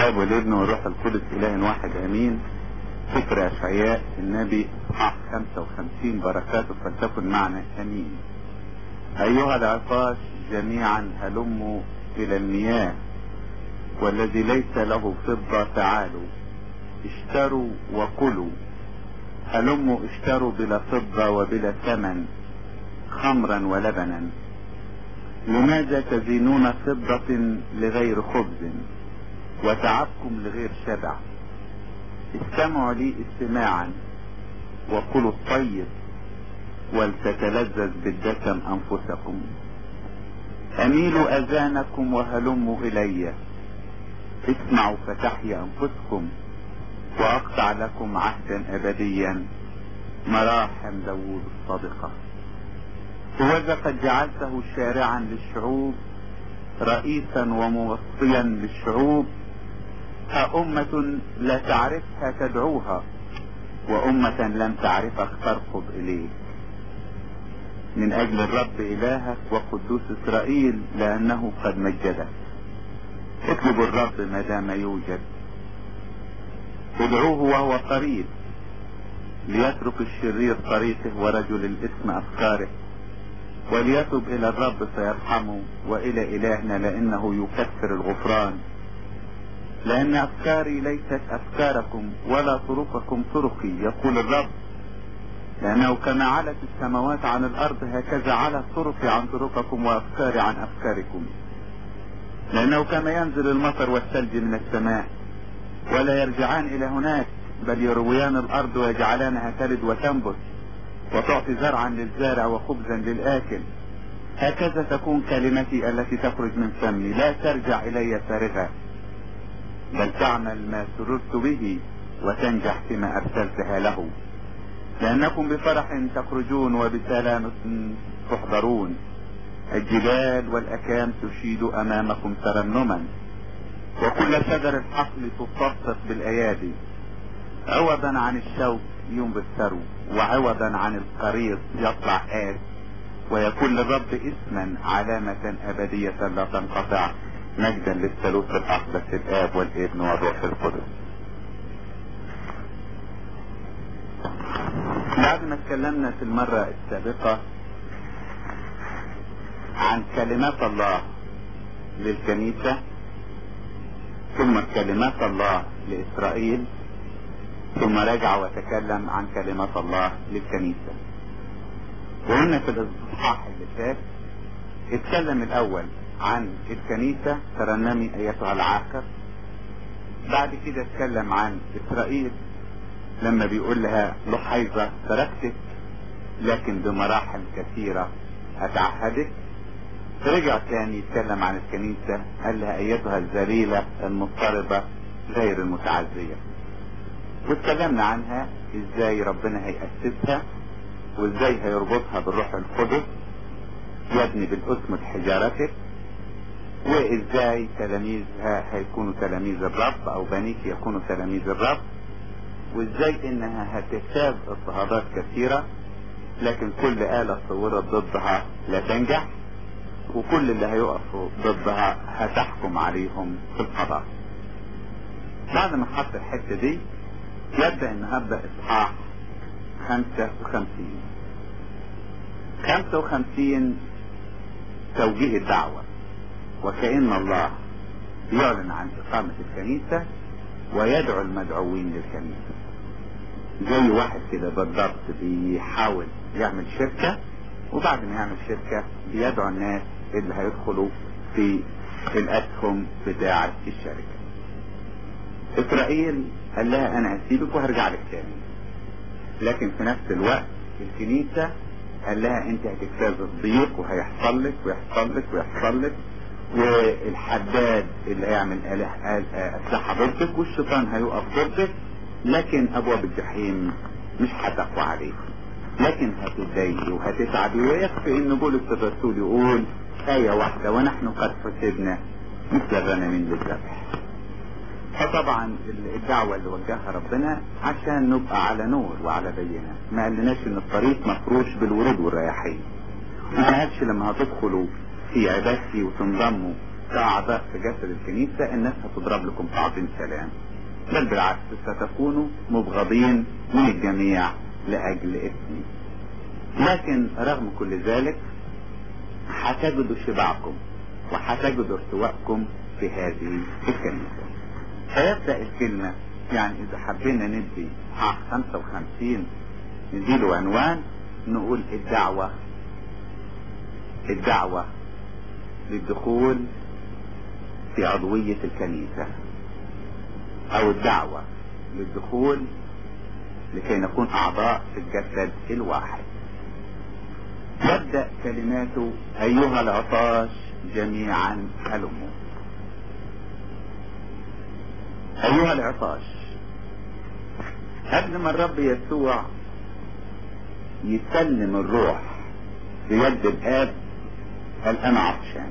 الاب والابن والروح القدس اله واحد امين سفر اشعياء النبي اصحاح 55 بركاته فلتكن معنا امين ايها العطاش جميعا هلموا الى المياه والذي ليس له فضة تعالوا اشتروا وكلوا هلموا اشتروا بلا فضة وبلا ثمن خمرا ولبنا لماذا تزينون فضة لغير خبز وتعبكم لغير شبع استمعوا لي استماعا وكلوا الطيب ولتتلذذ بالدسم انفسكم اميلوا اذانكم وهلموا الي اسمعوا فتحيا انفسكم واقطع لكم عهدا ابديا مراحم داوود الصادقة وذا قد جعلته شارعا للشعوب رئيسا وموصيا للشعوب ها أمة لا تعرفها تدعوها وأمة لم تعرفك ترقب إليك من أجل الرب إلهك وقدوس إسرائيل لأنه قد مجدك اطلبوا الرب ما دام يوجد ادعوه وهو قريب ليترك الشرير طريقه ورجل الإثم أفكاره وليتب إلى الرب فيرحمه وإلى إلهنا لأنه يكثر الغفران لأن أفكاري ليست أفكاركم ولا طرقكم طرقي يقول الرب لأنه كما علت السماوات عن الأرض هكذا علت طرقي عن طرقكم وأفكاري عن أفكاركم لأنه كما ينزل المطر والثلج من السماء ولا يرجعان إلى هناك بل يرويان الأرض ويجعلانها تلد وتنبت وتعطي زرعا للزارع وخبزا للآكل هكذا تكون كلمتي التي تخرج من فمي لا ترجع إلي فارغة بل تعمل ما سررت به وتنجح فيما أرسلتها له لأنكم بفرح تخرجون وبسلام تحضرون الجبال والأكام تشيد أمامكم ترنما وكل شجر الحقل تصفق بالأيادي عوضا عن الشوك ينبت ثرو وعوضا عن القريض يطلع آس ويكون للرب اسما علامة أبدية لا تنقطع مجدا للثالوث الأقدس الآب والابن والروح القدس بعد ما اتكلمنا في المرة السابقة عن كلمات الله للكنيسة ثم كلمات الله لإسرائيل ثم رجع وتكلم عن كلمات الله للكنيسة وقلنا في الإصحاح اللي فات اتكلم الأول عن الكنيسة ترنمي أيتها العاقر بعد كده اتكلم عن إسرائيل لما بيقول لها لحيظة تركتك لكن بمراحل كثيرة هتعهدك رجع تاني يتكلم عن الكنيسة قال لها أيتها الذليلة المضطربة غير المتعزية واتكلمنا عنها ازاي ربنا هيأسسها وازاي هيربطها بالروح القدس يبني بالاسم حجارتك وازاي تلاميذها هيكونوا تلاميذ الرب او بنيك يكونوا تلاميذ الرب وازاي انها هتجتاز اضطهادات كثيرة لكن كل آلة صورت ضدها لا تنجح وكل اللي هيقفوا ضدها هتحكم عليهم في القضاء بعد ما حط الحتة دي يبدأ النهاردة اصحاح 55 55 توجيه الدعوة وكأن الله يعلن عن إقامة الكنيسة ويدعو المدعوين للكنيسة زي واحد كده بالضبط بيحاول يعمل شركة وبعد ما يعمل شركة بيدعو الناس اللي هيدخلوا في الأسهم بتاعة الشركة إسرائيل قال لها أنا هسيبك وهرجع لك تاني لكن في نفس الوقت الكنيسة قال لها أنت هتجتاز الضيق وهيحصل لك ويحصل لك ويحصل لك والحداد اللي هيعمل أسلحة ضدك والشيطان هيقف ضدك لكن أبواب الجحيم مش هتقوى عليك لكن هتتضايقي وهتتعبي ويكفي ان بولس الرسول يقول آية واحدة ونحن قد حسبنا مثل الغنمين للذبح فطبعا الدعوة اللي وجهها ربنا عشان نبقى على نور وعلى بينة ما قالناش ان الطريق مفروش بالورود والرياحين ما قالش لما هتدخلوا في عبادتي وتنضموا كأعضاء في جسد الكنيسة الناس هتضرب لكم تعظيم سلام بل بالعكس ستكونوا مبغضين من الجميع لأجل اسمي لكن رغم كل ذلك هتجدوا شبعكم وهتجدوا ارتواءكم في هذه الكنيسة فيبدأ الكلمة يعني إذا حبينا ندي 55 نديله عنوان نقول الدعوة الدعوة للدخول في عضوية الكنيسة او الدعوة للدخول لكي نكون اعضاء في الجسد الواحد يبدأ كلماته ايها العطاش جميعا هلموا ايها العطاش قبل ما الرب يسوع يسلم الروح بيد الاب قال انا عطشان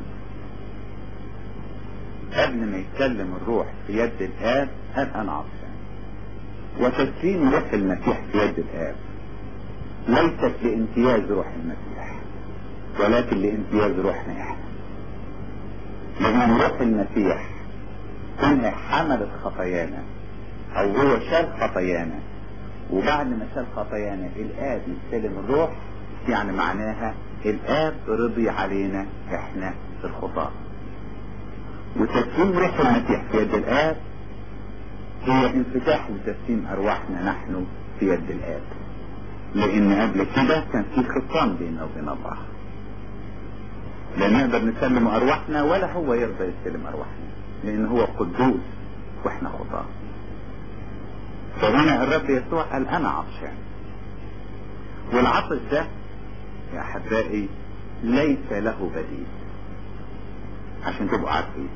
قبل ما يتكلم الروح في يد الآب قال أنا عطشان وتسليم روح المسيح في يد الآب ليست لامتياز روح المسيح ولكن لامتياز روحنا احنا لأن روح المسيح كنا حملت خطايانا أو هو شال خطايانا وبعد ما شال خطايانا الآب يستلم الروح يعني معناها الآب رضي علينا احنا الخطاه وتسليم روح المسيح في يد الآب هي انفتاح لتسليم أرواحنا نحن في يد الآب لأن قبل كده كان في خصام بيننا وبين الله لا نقدر نسلم أرواحنا ولا هو يرضى يستلم أرواحنا لأن هو قدوس وإحنا خطاة فهنا الرب يسوع قال أنا عطشان والعطش ده يا أحبائي ليس له بديل عشان تبقوا عارفين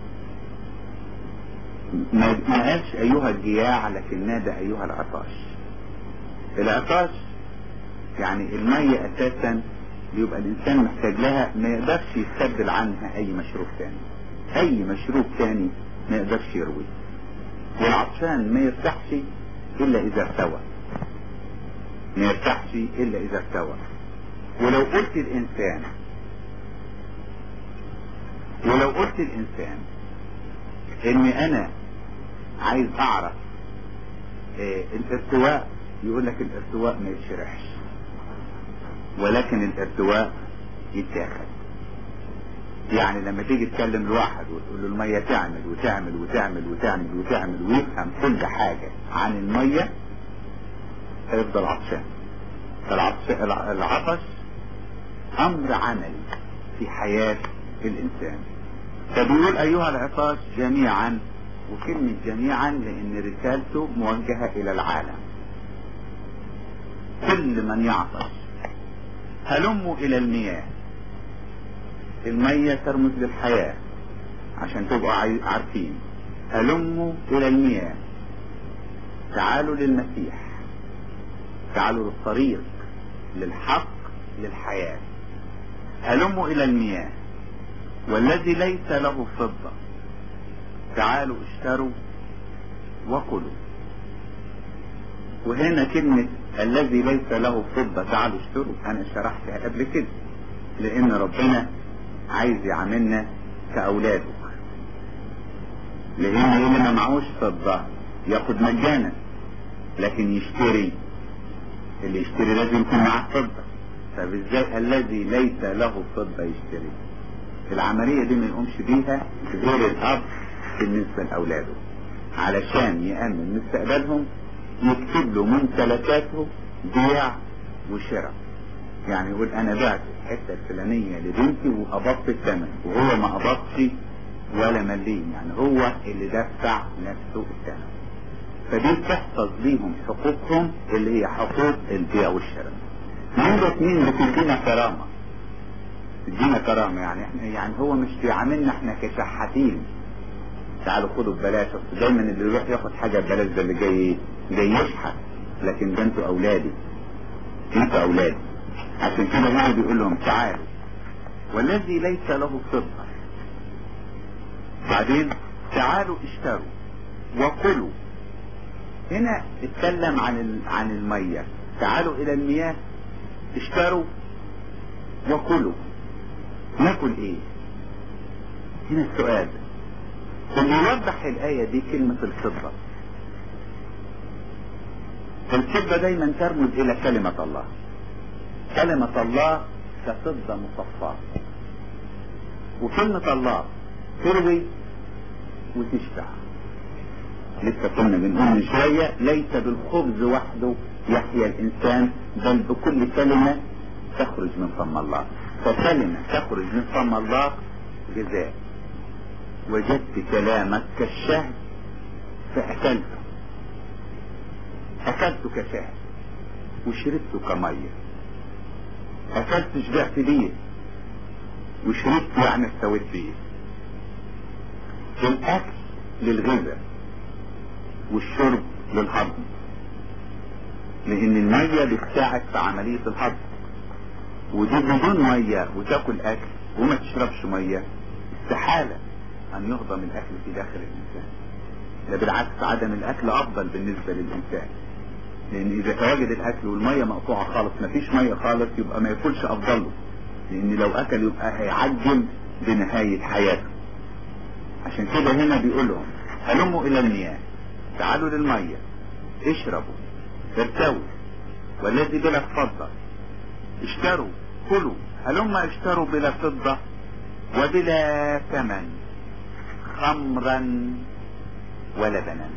ما قالش ايها الجياع لكن نادى ايها العطاش العطاش يعني المية اساسا بيبقى الانسان محتاج لها ما يقدرش يستبدل عنها اي مشروب تاني اي مشروب تاني ما يقدرش يرويه والعطشان ما يرتاحش الا اذا ارتوى ما يرتاحش الا اذا ارتوى ولو قلت الانسان ولو قلت الانسان اني انا عايز اعرف إيه الارتواء يقول لك الارتواء ما يتشرحش ولكن الارتواء يتاخد يعني لما تيجي تكلم الواحد وتقول له المية تعمل وتعمل وتعمل وتعمل وتعمل ويفهم كل حاجة عن المية هيفضل عطشان العطش امر عملي في حياة الانسان فبيقول ايها العطاش جميعا وكلمة جميعا لان رسالته موجهة الى العالم كل من يعطش هلموا الى المياه المية ترمز للحياة عشان تبقوا عارفين هلموا الى المياه تعالوا للمسيح تعالوا للطريق للحق للحياة هلموا الى المياه والذي ليس له فضة تعالوا اشتروا وكلوا وهنا كلمة الذي ليس له فضة تعالوا اشتروا انا شرحتها قبل كده لان ربنا عايز يعاملنا كاولاده لان اللي ما معهوش فضة ياخد مجانا لكن يشتري اللي يشتري لازم يكون معاه فضة طب ازاي الذي ليس له فضة يشتري العملية دي ما يقومش بيها غير الاب بالنسبة لاولاده علشان يأمن مستقبلهم يكتب له ممتلكاته بيع وشراء يعني يقول انا بعت الحته الفلانيه لبنتي وقبضت الثمن وهو ما قبضش ولا مليم يعني هو اللي دفع نفسه الثمن فدي بتحفظ ليهم حقوقهم اللي هي حقوق البيع والشراء نمرة اتنين بتدينا كرامة تدينا كرامة يعني احنا يعني هو مش بيعاملنا احنا كشحاتين تعالوا خدوا ببلاش اصل دايما اللي يروح ياخد حاجة ببلاش ده اللي جاي جاي يشحت لكن ده انتوا اولادي انتوا اولادي عشان كده هنا بيقول لهم تعالوا والذي ليس له فضة بعدين تعالوا اشتروا وكلوا هنا اتكلم عن عن المية تعالوا الى المياه اشتروا وكلوا ناكل ايه هنا السؤال اللي يوضح الآية دي كلمة الفضة الفضة دايما ترمز إلى كلمة الله كلمة الله كفضة مصفاة وكلمة الله تروي وتشبع لسه كنا بنقول من شوية ليس بالخبز وحده يحيا الإنسان بل بكل كلمة تخرج من فم الله فكلمة تخرج من فم الله غذاء وجدت كلامك كالشهد فأكلته أكلت كشهد وشربت كمية أكلت شبعت بيه وشربت يعني استويت بيه الأكل للغذاء والشرب للهضم لأن المية بتساعد في عملية الهضم ودي بدون مية وتاكل أكل وما تشربش مية استحالة أن يهضم الأكل في داخل الإنسان ده بالعكس عدم الأكل أفضل بالنسبة للإنسان لأن إذا تواجد الأكل والمية مقطوعة خالص مفيش مية خالص يبقى ما ياكلش أفضل له لأن لو أكل يبقى هيعجل بنهاية حياته عشان كده هنا بيقول لهم هلموا إلى المياه تعالوا للمية اشربوا ارتووا والذي بلا فضة اشتروا كلوا هلم اشتروا بلا فضة وبلا ثمن خمرا ولبنا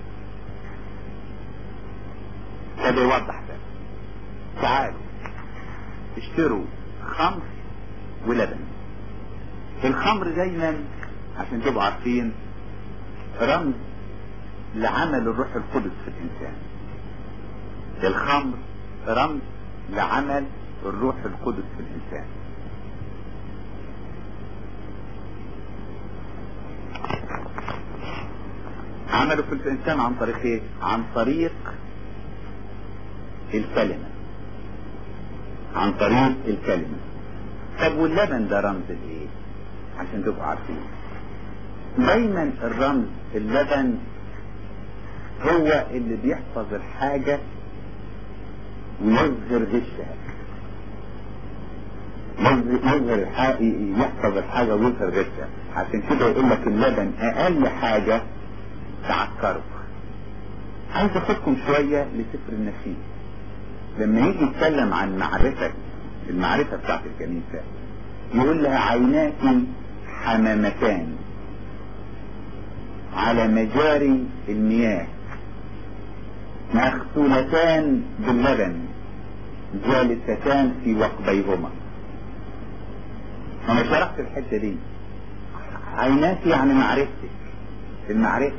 ده بيوضح ده تعالوا اشتروا خمر ولبن الخمر دايما عشان تبقوا عارفين رمز لعمل الروح القدس في الانسان الخمر رمز لعمل الروح القدس في الانسان عمله في الانسان عن طريق ايه عن طريق الكلمة عن طريق الكلمة طب واللبن ده رمز الايه عشان تبقوا عارفين دايما الرمز اللبن هو اللي بيحفظ الحاجة ويظهر غشها يظهر الحاجة يحفظ الحاجة ويظهر غشها عشان كده يقول لك اللبن اقل حاجة تعكره عايز اخدكم شوية لسفر النشيد لما يجي يتكلم عن معرفة المعرفة بتاعت الكنيسة يقول لها عيناك حمامتان على مجاري المياه مغسولتان باللبن جالستان في وقبيهما انا شرحت الحتة دي عيناك يعني معرفتك المعرفة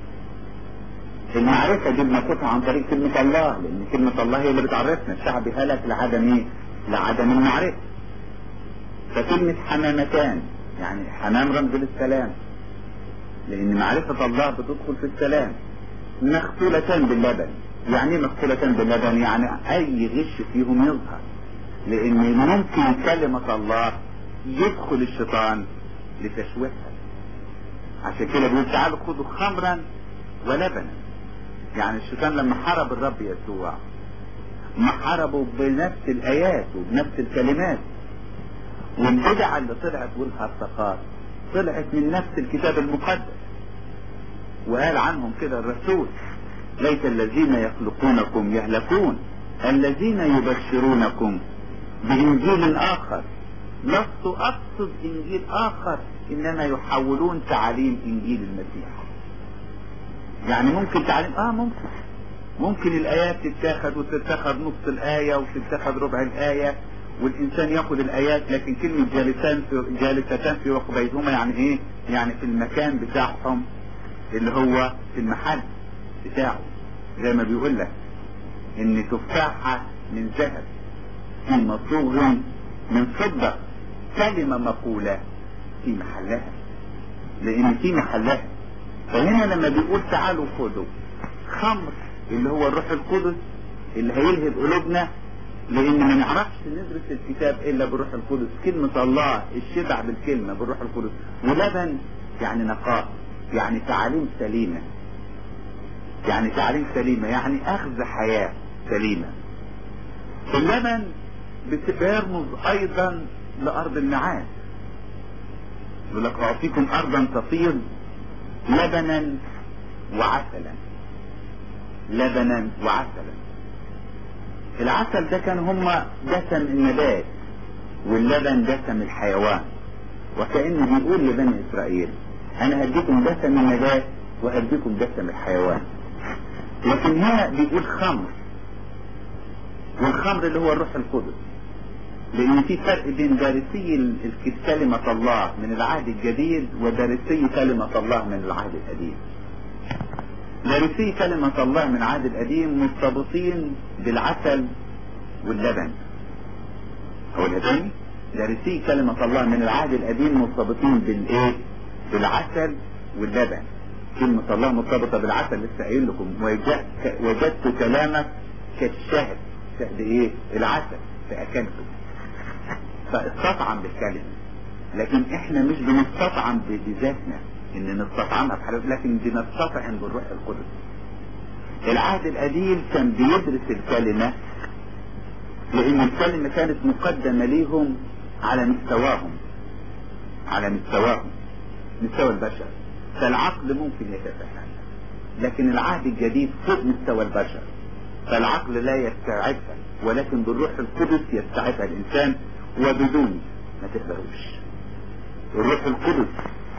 المعرفة دي بناخدها عن طريق كلمة الله لأن كلمة الله هي اللي بتعرفنا الشعب هلك لعدم ايه؟ لعدم المعرفة فكلمة حمامتان يعني حمام رمز للسلام لأن معرفة الله بتدخل في السلام مغسولتان باللبن يعني ايه مغسولتان باللبن يعني أي غش فيهم يظهر لأن ممكن كلمة الله يدخل الشيطان لتشويهها عشان كده بيقول تعالوا خذوا خمرا ولبنا يعني الشيطان لما حارب الرب يسوع ما حاربوا بنفس الآيات وبنفس الكلمات والبدع اللي طلعت والهرطقات طلعت من نفس الكتاب المقدس وقال عنهم كده الرسول ليس الذين يخلقونكم يهلكون الذين يبشرونكم بإنجيل آخر لست أقصد إنجيل آخر إنما يحولون تعاليم إنجيل المسيح يعني ممكن تعليم اه ممكن ممكن الايات تتاخد وتتاخد نص الايه وتتاخد ربع الايه والانسان ياخد الايات لكن كلمه جالسان في جالستان في وقبيهما يعني ايه؟ يعني في المكان بتاعهم اللي هو في المحل بتاعه زي ما بيقول لك ان تفاحه من ذهب في مصوغ من فضه كلمه مقوله في محلها لان في محلها فهنا لما بيقول تعالوا خدوا خمر اللي هو الروح القدس اللي هيلهب قلوبنا لان ما نعرفش ندرس الكتاب الا بالروح القدس كلمة الله الشبع بالكلمة بالروح القدس ولبن يعني نقاء يعني تعاليم سليمة يعني تعاليم سليمة يعني اخذ حياة سليمة اللبن بيرمز ايضا لارض المعاد يقول لك اعطيكم ارضا تفيض لبنا وعسلا لبنا وعسلا العسل ده كان هما دسم النبات واللبن دسم الحيوان وكأنه بيقول لبني إسرائيل أنا هديكم دسم النبات وهديكم دسم الحيوان لكن هنا بيقول خمر والخمر اللي هو الروح القدس لأن في فرق بين دارسي كلمة الله من العهد الجديد ودارسي كلمة الله من العهد القديم دارسي كلمة الله من العهد القديم مرتبطين بالعسل واللبن هو الهداني دارسي كلمة الله من العهد القديم مرتبطين بالايه بالعسل واللبن كلمة الله مرتبطة بالعسل لسه قايل لكم وجدت كلامك كالشهد شهد ايه العسل فاكلته فاستطعم بالكلمة لكن احنا مش بنستطعم بذاتنا ان نستطعمها بحاجة لكن بنستطعم بالروح القدس العهد القديم كان بيدرس الكلمة لان الكلمة كانت مقدمة ليهم على مستواهم على مستواهم مستوى البشر فالعقل ممكن يتفهم لكن العهد الجديد فوق مستوى البشر فالعقل لا يستوعبها ولكن بالروح القدس يستوعبها الانسان وبدون ما تقدروش الروح القدس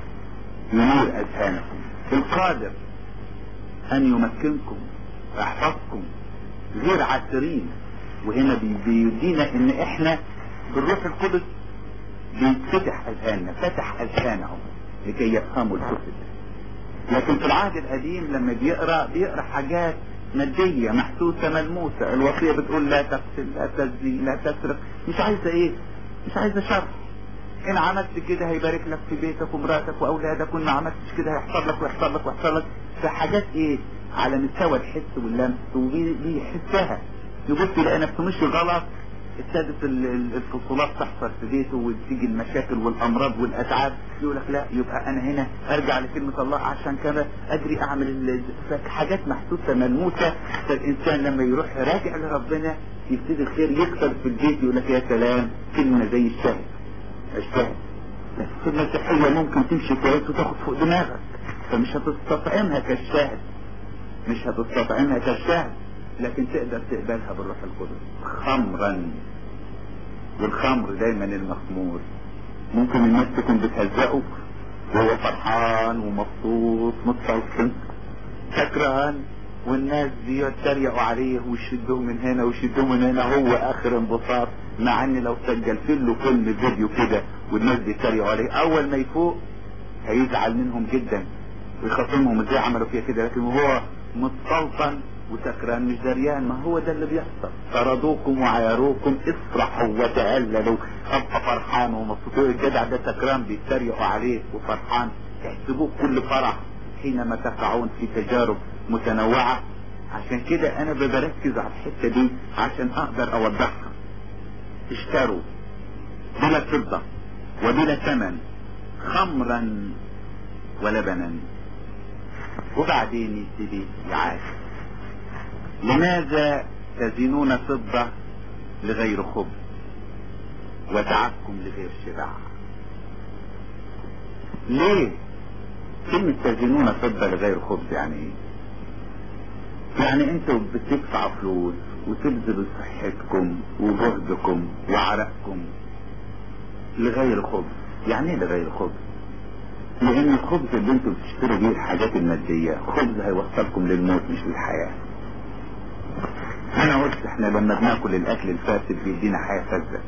ينور اذهانكم القادر ان يمكنكم ويحفظكم غير عاثرين وهنا بيدينا ان احنا بالروح القدس بيتفتح اذهاننا فتح اذهانهم لكي يفهموا الكتب لكن في العهد القديم لما بيقرا بيقرا حاجات مادية محسوسة ملموسة الوصية بتقول لا تقتل لا تزني لا تسرق مش عايزة ايه مش عايزة شرح ان عملت كده هيبارك لك في بيتك ومراتك واولادك وان ما عملتش كده هيحصل لك ويحصل لك ويحصل لك فحاجات ايه على مستوى الحس واللمس وبيحسها يبص يلاقي نفسه مش غلط ابتدت الفصولات تحصل في بيته وتيجي المشاكل والامراض والاتعاب يقول لك لا يبقى انا هنا ارجع لكلمة الله عشان كده اجري اعمل حاجات محسوسة ملموسة فالانسان لما يروح راجع لربنا يبتدي الخير يكسر في البيت يقول لك يا سلام كلمة زي الشهد الشهد في المسيحية ممكن تمشي كويس وتاخد فوق دماغك فمش هتستطعمها كالشاهد مش هتستطعمها كالشاهد لكن تقدر تقبلها بالروح القدس خمرا والخمر دايما المخمور ممكن الناس تكون بتهزقه وهو فرحان ومبسوط متسلطن سكران والناس دي يتريقوا عليه ويشدوه من هنا ويشدوه من هنا هو اخر انبساط مع ان لو سجلت له فيلم فيديو كده والناس بيتريقوا عليه اول ما يفوق هيزعل منهم جدا ويخاصمهم ازاي عملوا فيها كده لكن وهو متسلطن وسكران مش دريان ما هو ده اللي بيحصل طردوكم وعيروكم افرحوا وتهللوا ابقى فرحان ومبسوط الجدع ده سكران بيتريقوا عليه وفرحان تحسبوه كل فرح حينما تقعون في تجارب متنوعة عشان كده انا بركز على الحتة دي عشان اقدر اوضحها اشتروا بلا فضة وبلا ثمن خمرا ولبنا وبعدين يبتدي يعاش لماذا تزنون فضة لغير خبز وتعبكم لغير شبع ليه كلمة تزنون فضة لغير خبز يعني ايه يعني انتوا بتدفعوا فلوس وتبذلوا صحتكم وجهدكم وعرقكم لغير خبز يعني ايه لغير خبز لان الخبز اللي انتوا بتشتروا بيه الحاجات المادية خبز هيوصلكم للموت مش للحياة انا قلت احنا لما بناكل الاكل الفاسد بيدينا حياة فاسدة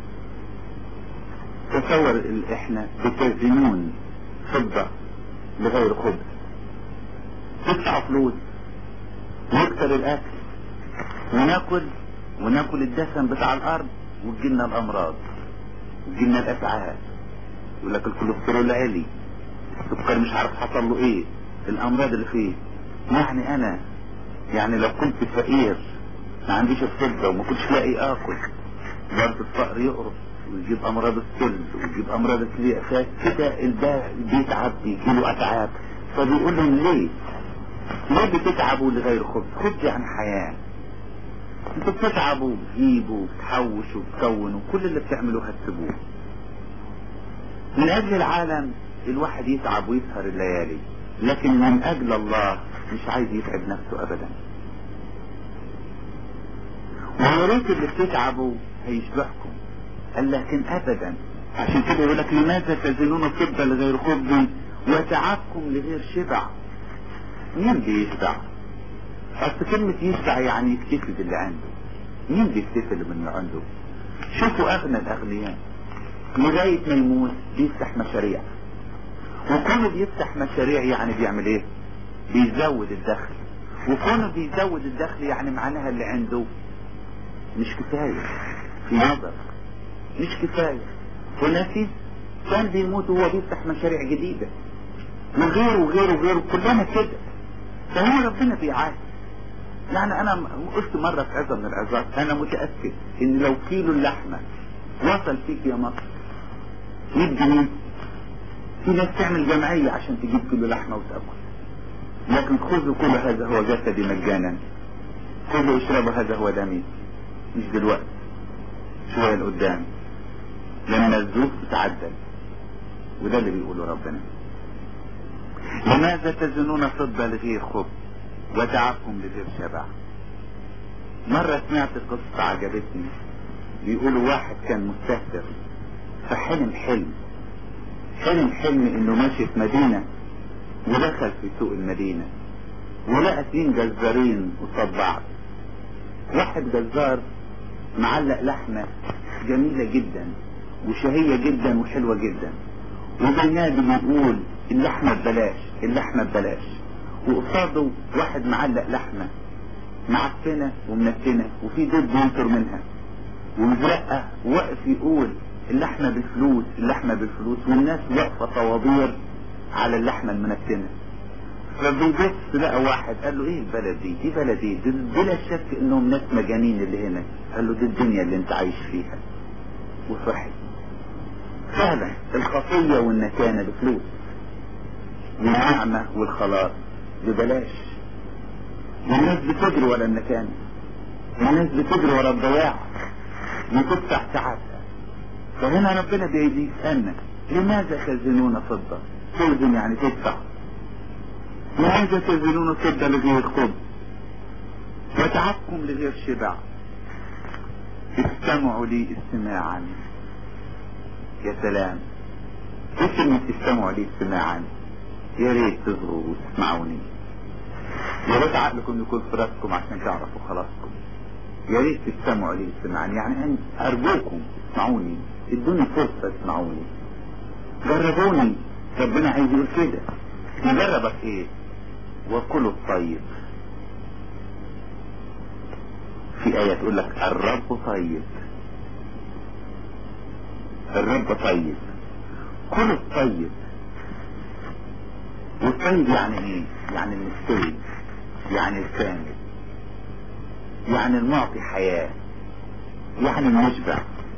تصور احنا بتزنون فضة لغير خبز تدفع فلوس نكسر الاكل وناكل وناكل الدسم بتاع الارض وتجيلنا الامراض وتجيلنا الاتعاب يقول لك الكوليسترول عالي السكر مش عارف حصل له ايه الامراض اللي فيه يعني انا يعني لو كنت فقير ما عنديش الفضة وما كنتش لاقي اكل برضه الفقر يقرص ويجيب امراض السل ويجيب امراض الكلى كده الباء بيتعب بيجيله اتعاب فبيقول لهم ليه ليه بتتعبوا لغير خبز خبز يعني حياة انتوا بتتعبوا بتجيبوا بتحوشوا بتكونوا كل اللي بتعملوه هتسيبوه من اجل العالم الواحد يتعب ويسهر الليالي لكن من اجل الله مش عايز يتعب نفسه ابدا ويا ريت اللي بتتعبوا هيشبعكم قال لكن ابدا عشان كده يقول لك لماذا تزنون الطب لغير خبز وتعبكم لغير شبع مين بيشبع اصل كلمة يشبع يعني يكتفي باللي عنده مين بيكتفي من اللي عنده شوفوا اغنى الاغنياء لغاية ما يموت بيفتح مشاريع وكونه بيفتح مشاريع يعني بيعمل ايه بيزود الدخل وكونه بيزود الدخل يعني معناها اللي عنده مش كفاية في نظر مش كفاية وناسي كان بيموت وهو بيفتح مشاريع جديدة وغيره وغيره وغيره كلنا كده فهو ربنا بيعاد يعني انا قلت مرة في عظة من العظات انا متأكد ان لو كيلو اللحمة وصل فيك يا مصر 100 جنيه في ناس تعمل جمعية عشان تجيب كيلو لحمة وتأكل لكن خذوا كل هذا هو جسدي مجانا خذوا اشربوا هذا هو دمي مش دلوقتي شوية لقدام لما الظروف تتعدل وده اللي بيقوله ربنا لماذا تزنون فضة لغير خبز وتعبكم لغير شبع مرة سمعت قصة عجبتني بيقولوا واحد كان مستهتر فحلم حلم حلم حلم انه ماشي في مدينة ودخل في سوق المدينة ولقى اتنين جزارين قصاد بعض واحد جزار معلق لحمة جميلة جدا وشهية جدا وحلوة جدا وبينادي بيقول اللحمة ببلاش اللحمة ببلاش وقصاده واحد معلق لحمة معفنة ومنتنة وفي دود بينطر منها ومزرقة واقف يقول اللحمة بالفلوس اللحمة بالفلوس والناس واقفة طوابير على اللحمة المنتنة فبيبص لقى واحد قال له ايه البلد دي دي بلد ايه دي بلا شك انهم ناس مجانين اللي هنا قال له دي الدنيا اللي انت عايش فيها وصحي فعلا الخطية والنكانة بفلوس والنعمة والخلاص ببلاش والناس بتجري ورا النكانة والناس بتجري ورا الضياع وتدفع ساعاتها فهنا ربنا بيسألنا لماذا تزنون فضة توزن يعني تدفع لماذا تزنون فضة لغير خبز وتعبكم لغير شبع استمعوا لي استماعا يا سلام ايش كلمة استمعوا لي استماعا يا ريت تصغروا وتسمعوني يا ريت عقلكم يكون في راسكم عشان تعرفوا خلاصكم يا ريت تستمعوا لي استماعا يعني أن ارجوكم اسمعوني ادوني فرصة اسمعوني جربوني ربنا عايز يقول كده نجربك ايه وكلوا الطيب في آية تقول لك الرب طيب الرب طيب كل الطيب والطيب يعني ايه يعني المستوي يعني الكامل يعني المعطي حياة يعني المشبع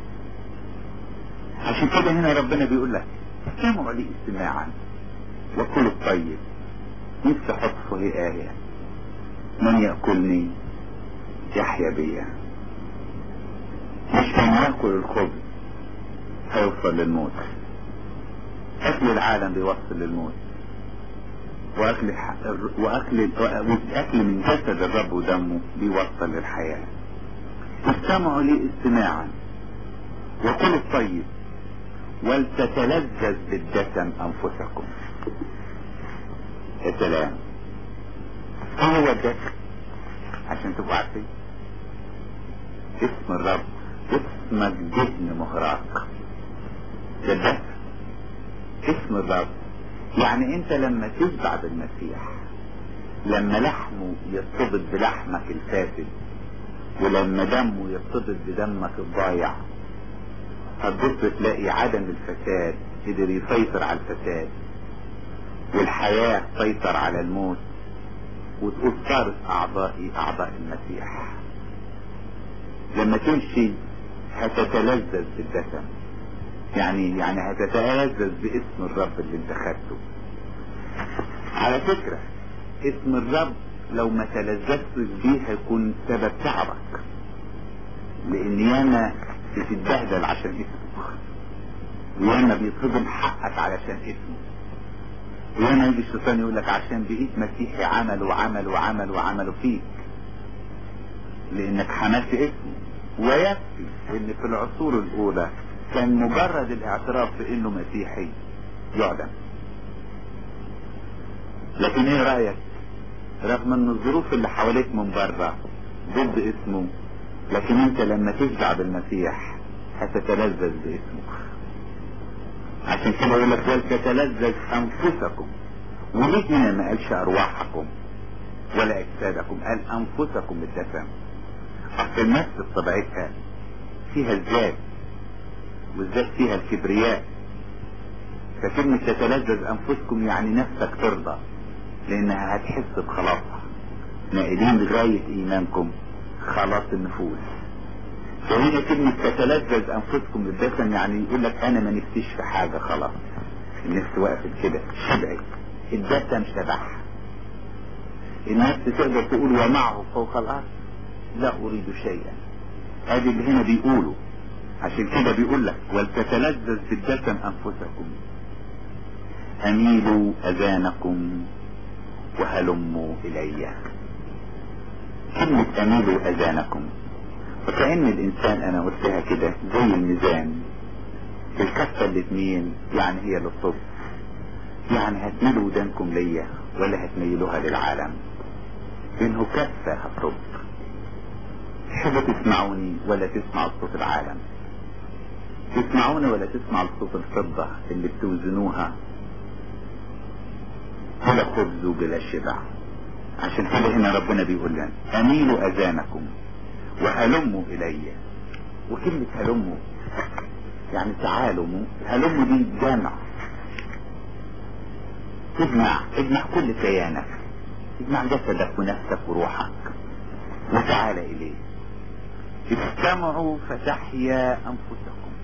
عشان كده هنا ربنا بيقول لك استمعوا لي استماعا وكل الطيب نفسي احط فيه آية من يأكلني يحيا بيا مش من يأكل الخبز هيوصل للموت اكل العالم بيوصل للموت واكل الح... واكل والاكل من جسد الرب ودمه بيوصل للحياه استمعوا لي استماعا وكلوا الطيب ولتتلذذ بالدسم انفسكم يا سلام ايه هو الدسم عشان تبقوا عارفين اسم الرب اسمك جبن مهراق ده الدسم اسم الرب يعني انت لما تشبع بالمسيح لما لحمه يرتبط بلحمك الفاسد ولما دمه يرتبط بدمك الضايع هتبص تلاقي عدم الفساد قدر يسيطر على الفساد والحياة تسيطر على الموت وتقول صارت اعضائي اعضاء المسيح لما تمشي هتتلذذ بالدسم يعني يعني هتتلذذ باسم الرب اللي انت خدته على فكرة اسم الرب لو ما تلذذتش بيه هيكون سبب تعبك لان ياما بتتبهدل عشان اسمه وياما بيتهضم حقك علشان اسمه وهنا يجي الشيطان يقول لك عشان بقيت مسيحي عمل وعمل وعمل وعمل فيك لانك حملت اسمه ويكفي ان في العصور الاولى كان مجرد الاعتراف بانه مسيحي يعدم لكن ايه رايك رغم ان الظروف اللي حواليك من بره ضد اسمه لكن انت لما تشبع بالمسيح هتتلذذ باسمه عشان كده يقول لك ولتتلذذ انفسكم وليه هنا ما قالش ارواحكم ولا اجسادكم قال انفسكم بالدفن اصل النفس بطبيعتها فيها الذات والذات فيها الكبرياء فكلمة تتلذذ انفسكم يعني نفسك ترضى لانها هتحس بخلاصها نائلين لغاية ايمانكم خلاص النفوس فهنا كلمة تتلذذ انفسكم بالدفن يعني يقول لك انا ما نفتيش في حاجة خلاص النفس وقفت كده شبعت الدسم شبعها النفس تقدر تقول ومعه فوق الارض لا اريد شيئا ادي اللي هنا بيقولوا عشان كده بيقول لك ولتتلذذ بالدسم انفسكم اميلوا اذانكم وهلموا الي كلمة اميلوا اذانكم وكأن الانسان انا قلتها كده زي الميزان الكفة اللي تميل يعني هي للصف يعني هتميلوا ودانكم ليا ولا هتميلوها للعالم لانه كفة هتصب تحبوا تسمعوني ولا تسمعوا صوت العالم تسمعوني ولا تسمعوا صوت الفضة اللي بتوزنوها بلا خبز وبلا شبع عشان كده هنا ربنا بيقول لنا اميلوا اذانكم وهلموا الي وكلمة هلموا يعني تعالوا هلموا دي جامع اجمع اجمع كل كيانك اجمع جسدك ونفسك وروحك وتعال اليه استمعوا فتحيا انفسكم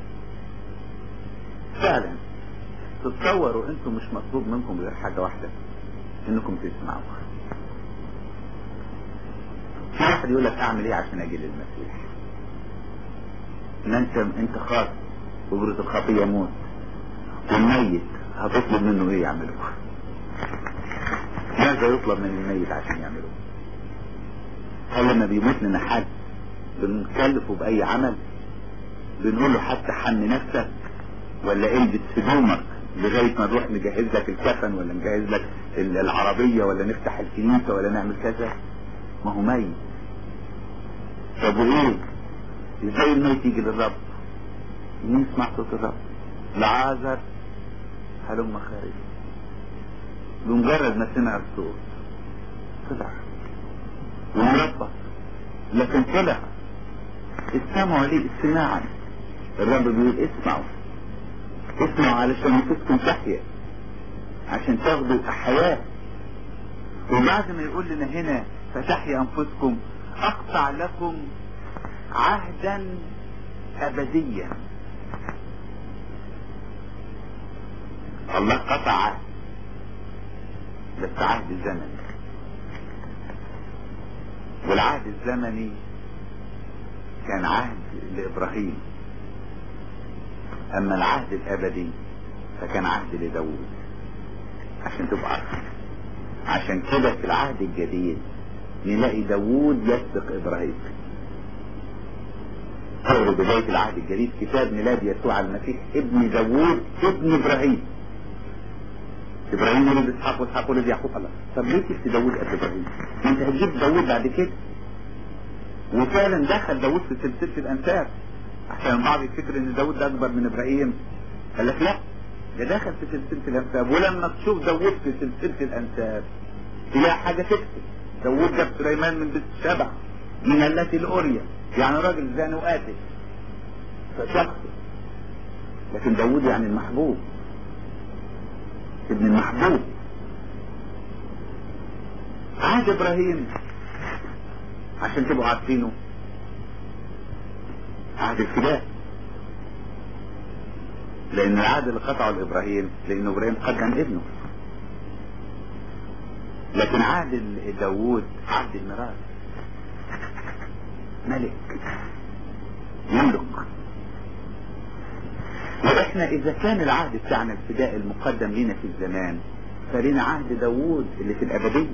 فعلا تتصوروا انتم مش مطلوب منكم غير حاجة واحدة انكم تسمعوا في واحد يقول لك اعمل ايه عشان اجي للمسيح ان انت انت خاص اجرة الخطية موت والميت هتطلب منه ايه يعمله ماذا يطلب من الميت عشان يعمله هل لما بيموت لنا حد بنكلفه باي عمل بنقول له حتى حمي نفسك ولا البس هدومك لغاية ما نروح نجهز لك الكفن ولا نجهز لك العربية ولا نفتح الكنيسة ولا نعمل كذا ما هو ميت طب وايه ازاي الميت يجي للرب مين يسمع صوت الرب لعازر هلم خارج بمجرد ما سمع الصوت طلع ومربط لكن طلع استمعوا ليه استماعا الرب بيقول اسمعوا اسمعوا علشان نفسكم تحيا عشان تاخدوا حياة وبعد ما يقول لنا هنا فتحيا انفسكم اقطع لكم عهدا ابديا الله قطع عهد بس عهد زمني والعهد الزمني كان عهد لابراهيم اما العهد الابدي فكان عهد لداود عشان تبقى عارفين عشان كده في العهد الجديد نلاقي داوود يسبق ابراهيم تقروا بداية العهد الجديد كتاب ميلاد يسوع المسيح ابن داوود ابن ابراهيم ابراهيم ولد اسحاق واسحاق ولد يعقوب الله طب ليه تكتب داوود قد ابراهيم؟ ما انت هتجيب داوود بعد كده وفعلا دخل داوود في سلسلة الانساب عشان البعض يفتكر ان داوود ده اكبر من ابراهيم قال لك لا ده دخل في سلسلة الانساب ولما تشوف داوود في سلسلة الانساب تلاقي حاجة تكتب داوود جاب سليمان من بيت الشبع من التي الأوريا يعني راجل زاني وقاتل فشخص لكن داوود يعني المحبوب ابن المحبوب عهد ابراهيم عشان تبقوا عارفينه عهد الفداء لان العهد اللي قطعه لابراهيم لان ابراهيم قدم ابنه لكن عهد داوود عهد الميراث ملك يملك واحنا اذا كان العهد بتاعنا الفداء المقدم لنا في الزمان فلينا عهد داوود اللي في الأبدية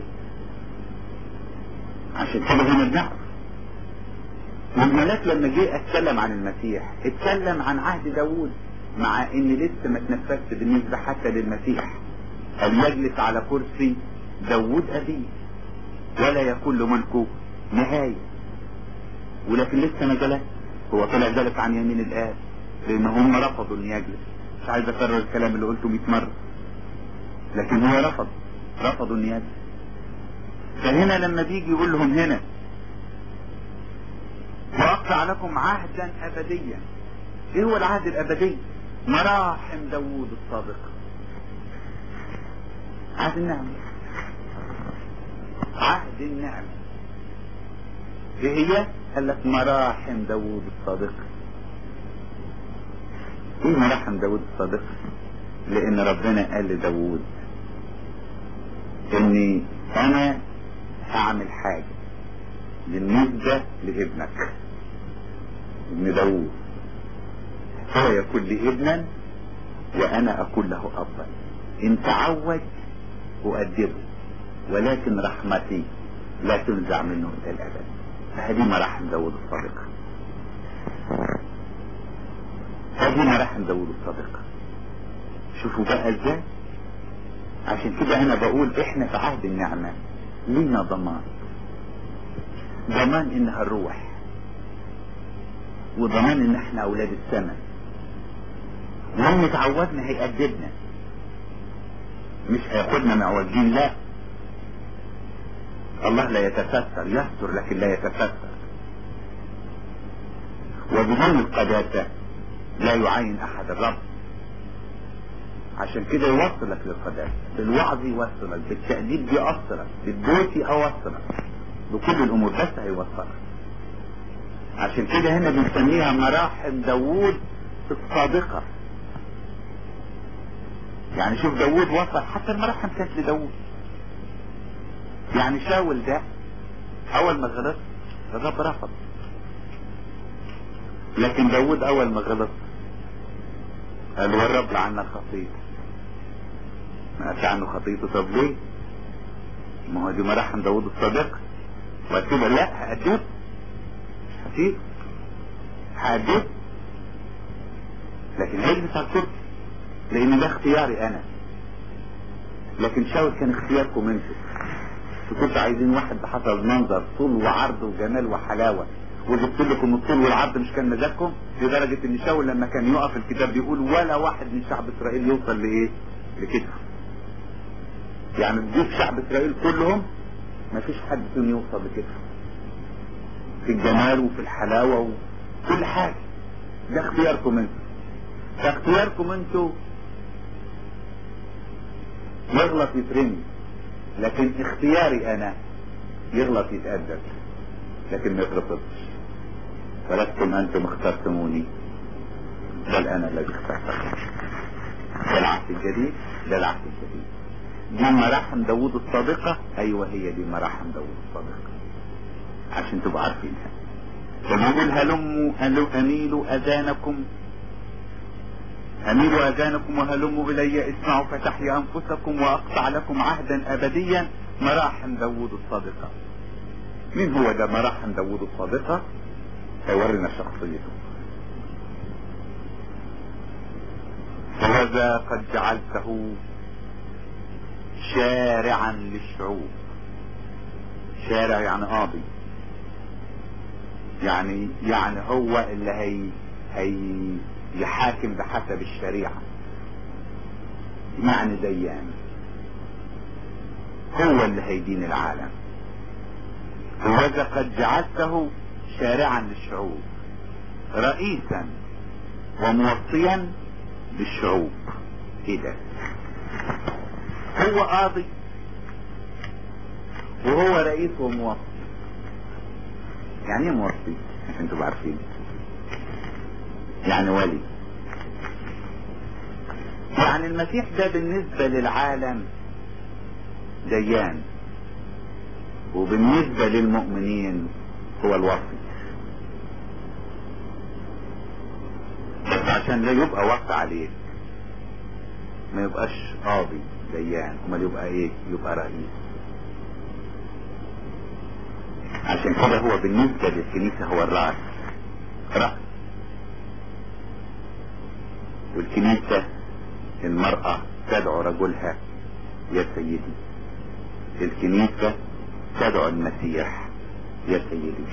عشان كده هنا بنعرف والملاك لما جه اتكلم عن المسيح اتكلم عن عهد داوود مع ان لسه ما تنفذش بالنسبة حتى للمسيح قال يجلس على كرسي داوود أبيه ولا يكون له ملكه نهاية ولكن لسه ما جلس هو طلع جلس عن يمين الآب لأن هم رفضوا إن يجلس مش عايز أكرر الكلام اللي قلته 100 مرة لكن هو رفض رفضوا إن يجلس فهنا لما بيجي يقول لهم هنا وأقطع لكم عهدا أبديا إيه هو العهد الأبدي؟ مراحم داوود الصادقة عهد النعمة عهد النعمة ايه هي؟ قال لك مراحم داوود الصادقة ايه مراحم داوود الصادقة؟ لان ربنا قال لداوود اني انا هعمل حاجة بالنسبة لابنك ابن داوود هو يكون لي ابنا وانا اكون له ابا ان تعود اؤدبه ولكن رحمتي لا تنزع منه الى الابد فهذه مراحم داود الصادقة هذه مراحم داود الصادقة شوفوا بقى ازاي عشان كده انا بقول احنا في عهد النعمة لينا ضمان ضمان انها الروح وضمان ان احنا اولاد السماء وان تعودنا هيأدبنا مش هياخدنا معوجين لا الله لا يتستر يستر لكن لا يتستر وبدون القداسة لا يعين احد الرب عشان كده يوصلك للقداسة بالوعظ يوصلك بالتأديب يوصلك بالبوت يوصلك بكل الامور بس هيوصلك عشان كده هنا بنسميها مراحم داوود الصادقة يعني شوف داوود وصل حتى المراحم كانت لداوود يعني شاول ده اول ما غلط الرب رفض لكن داوود اول ما غلط قال والرب لعنا الخطيئة ما قالش عنه خطيئته طب ليه ما هو دي مراحم داوود الصادق وقال كده لا هأدب هسيب هأدب لكن هيجلس على الكرسي لان ده اختياري انا لكن شاول كان اختياركم انتوا كنتوا عايزين واحد بحسب منظر طول وعرض وجمال وحلاوة وجبت لكم الطول والعرض مش كان مزاجكم لدرجة ان شاول لما كان يقف الكتاب بيقول ولا واحد من شعب اسرائيل يوصل لايه لكتفه يعني تجيب شعب اسرائيل كلهم ما فيش حد فيهم يوصل لكتفه في الجمال وفي الحلاوة وكل حاجة ده اختياركم انتوا فاختياركم انتوا يغلط يترمي لكن اختياري انا يغلط يتأدب لكن ما يترفضش ولستم انتم اخترتموني بل انا الذي اخترتكم ده العهد الجديد ده العهد الجديد دي مراحم داوود الصادقة ايوه هي دي مراحم داوود الصادقة عشان تبقوا عارفينها فبيقول هلموا اميلوا اذانكم اميلوا اذانكم وهلموا الي اسمعوا فتحيا انفسكم واقطع لكم عهدا ابديا مراحم داوود الصادقة مين هو ده مراحم داوود الصادقة هيورينا شخصيته فهذا قد جعلته شارعا للشعوب شارع يعني قاضي يعني يعني هو اللي هي هي يحاكم بحسب الشريعة معنى ديان هو اللي هيدين العالم وهذا قد جعلته شارعا للشعوب رئيسا وموصيا للشعوب ايه ده هو قاضي وهو رئيس وموصي يعني ايه موصي عشان تبقوا عارفين يعني ولي يعني المسيح ده بالنسبة للعالم ديان وبالنسبة للمؤمنين هو الوصي بس عشان لا يبقى وصي عليك ما يبقاش قاضي ديان امال يبقى ايه يبقى رئيس عشان كده هو بالنسبة للكنيسة هو الرأس رأس والكنيسة المرأة تدعو رجلها يا سيدي الكنيسة تدعو المسيح يا سيدي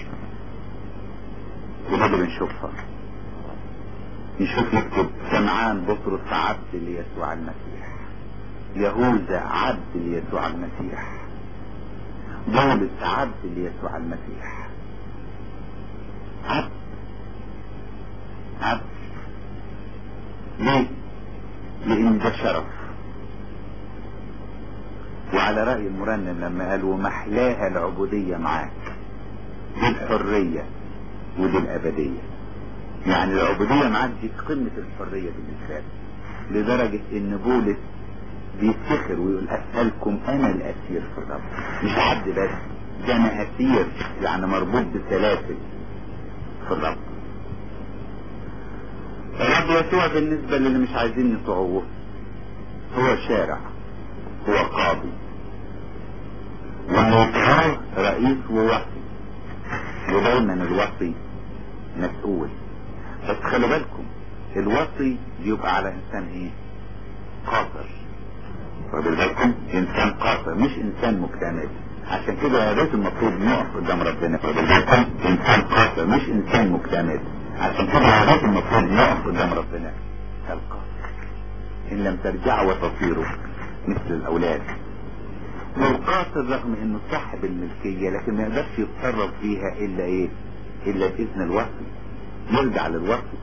وده بنشوفها نشوف يكتب سمعان بطرس عبد ليسوع المسيح يهوذا عبد ليسوع المسيح بولس عبد ليسوع المسيح عبد عبد ليه لان ده شرف وعلى رأي المرنم لما قال ومحلاها العبودية معاك دي الحرية ودي الأبدية يعني العبودية معاك دي قمة الحرية بالنسبة لي لدرجة ان بولس بيفتخر ويقول اسألكم انا الاسير في الرب مش حد بس ده انا اسير يعني مربوط بسلاسل في الرب الرب يسوع بالنسبة للي مش عايزين يطوعوه هو شارع هو قاضي وموقعه رئيس ووصي ودايما الوصي مسؤول بس خلوا بالكم الوصي بيبقى على انسان ايه قاصر واخدين بالكم انسان قاصر مش انسان مكتمل عشان كده يا ريت المفروض نقف قدام ربنا واخدين بالكم انسان قاصر مش انسان مكتمل عشان كده يا ريت المفروض نقف قدام ربنا القاصر ان لم ترجعوا وتصيروا مثل الاولاد والقاصر رغم انه صاحب الملكية لكن ما يقدرش يتصرف فيها الا ايه الا باذن الوصي يرجع للوصي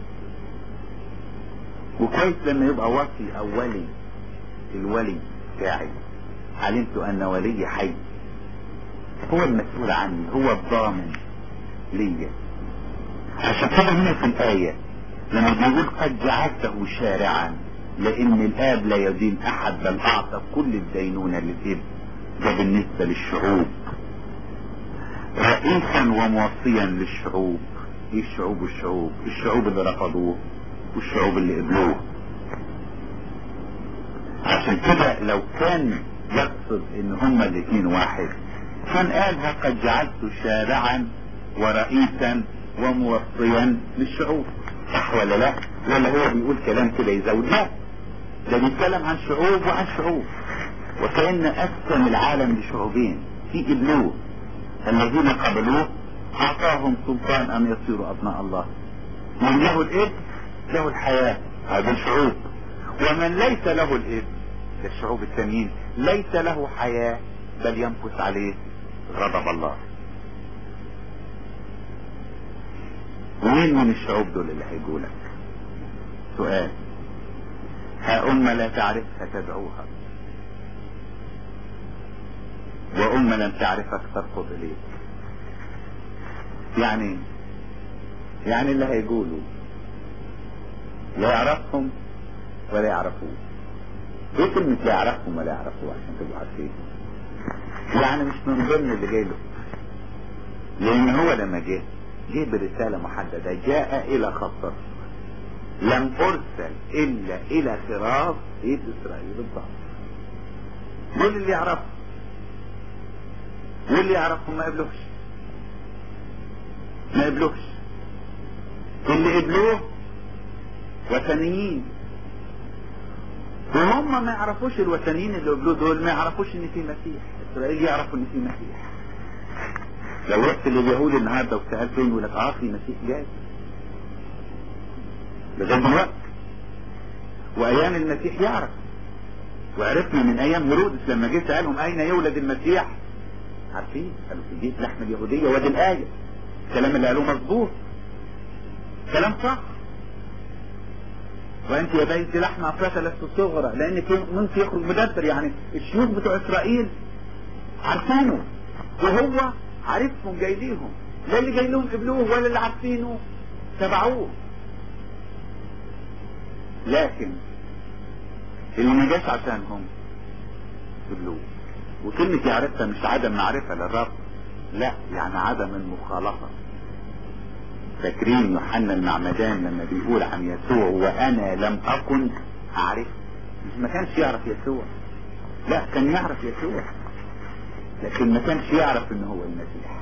وكويس لما يبقى وصي او ولي الولي بتاعي علمت ان ولي حي هو المسؤول عني هو الضامن ليا عشان كده هنا في الآية لما بيقول قد جعلته شارعا لان الاب لا يدين احد بل اعطى كل الدينونة للابن ده بالنسبة للشعوب رئيسا وموصيا للشعوب ايه الشعوب والشعوب الشعوب اللي رفضوه والشعوب اللي قبلوه عشان كده لو كان يقصد ان هما الاثنين واحد كان قالها قد جعلت شارعا ورئيسا وموصيا للشعوب صح ولا لا ولا هو بيقول كلام كده يزود لا ده بيتكلم عن شعوب وعن شعوب وكأن قسم العالم لشعوبين في قبلوه الذين قبلوه اعطاهم سلطان ان يصيروا ابناء الله من له الابن له الحياة هذه الشعوب ومن ليس له الابن للشعوب التانيين ليس له حياة بل ينفس عليه غضب الله ومين من الشعوب دول اللي هيجوا لك سؤال ها أمة لا تعرفها تدعوها وأمة لم تعرفك ترفض إليك يعني يعني اللي هيقولوا لا يعرفهم ولا يعرفوه ايه كلمة لا يعرفهم ولا يعرفوه عشان تبقوا عارفين يعني مش من ضمن اللي جاي له لان هو لما جه جه برسالة محددة جاء الى خطر لم ارسل الا الى خراف ايد اسرائيل بالضبط دول اللي يعرفوا واللي يعرفهم ما قبلوش ما قبلوش اللي قبلوه وثنيين وهم ما يعرفوش الوثنيين اللي قبلوه دول ما يعرفوش ان في مسيح اسرائيل يعرفوا ان في مسيح لو رحت لليهود النهارده وسالتهم يقول لك اه في مسيح جاي لغايه دلوقتي وايام المسيح يعرف وعرفنا من ايام هيرودس لما جه سالهم اين يولد المسيح عارفين قالوا في بيت لحم اليهوديه وادي الايه الكلام اللي قالوه مظبوط كلام صح وانت يا بيت لحم افراش لست صغرى لان في منك يخرج مدبر يعني الشيوخ بتوع اسرائيل عارفينه وهو عارفهم جاي ليهم لا اللي جاي لهم قبلوه ولا اللي عارفينه تبعوه لكن اللي ما جاش عشانهم قبلوه وكلمة يعرفها مش عدم معرفة للرب لا يعني عدم المخالطة فاكرين يوحنا المعمدان لما بيقول عن يسوع وانا لم اكن اعرفه مش ما كانش يعرف يسوع لا كان يعرف يسوع لكن ما كانش يعرف ان هو المسيح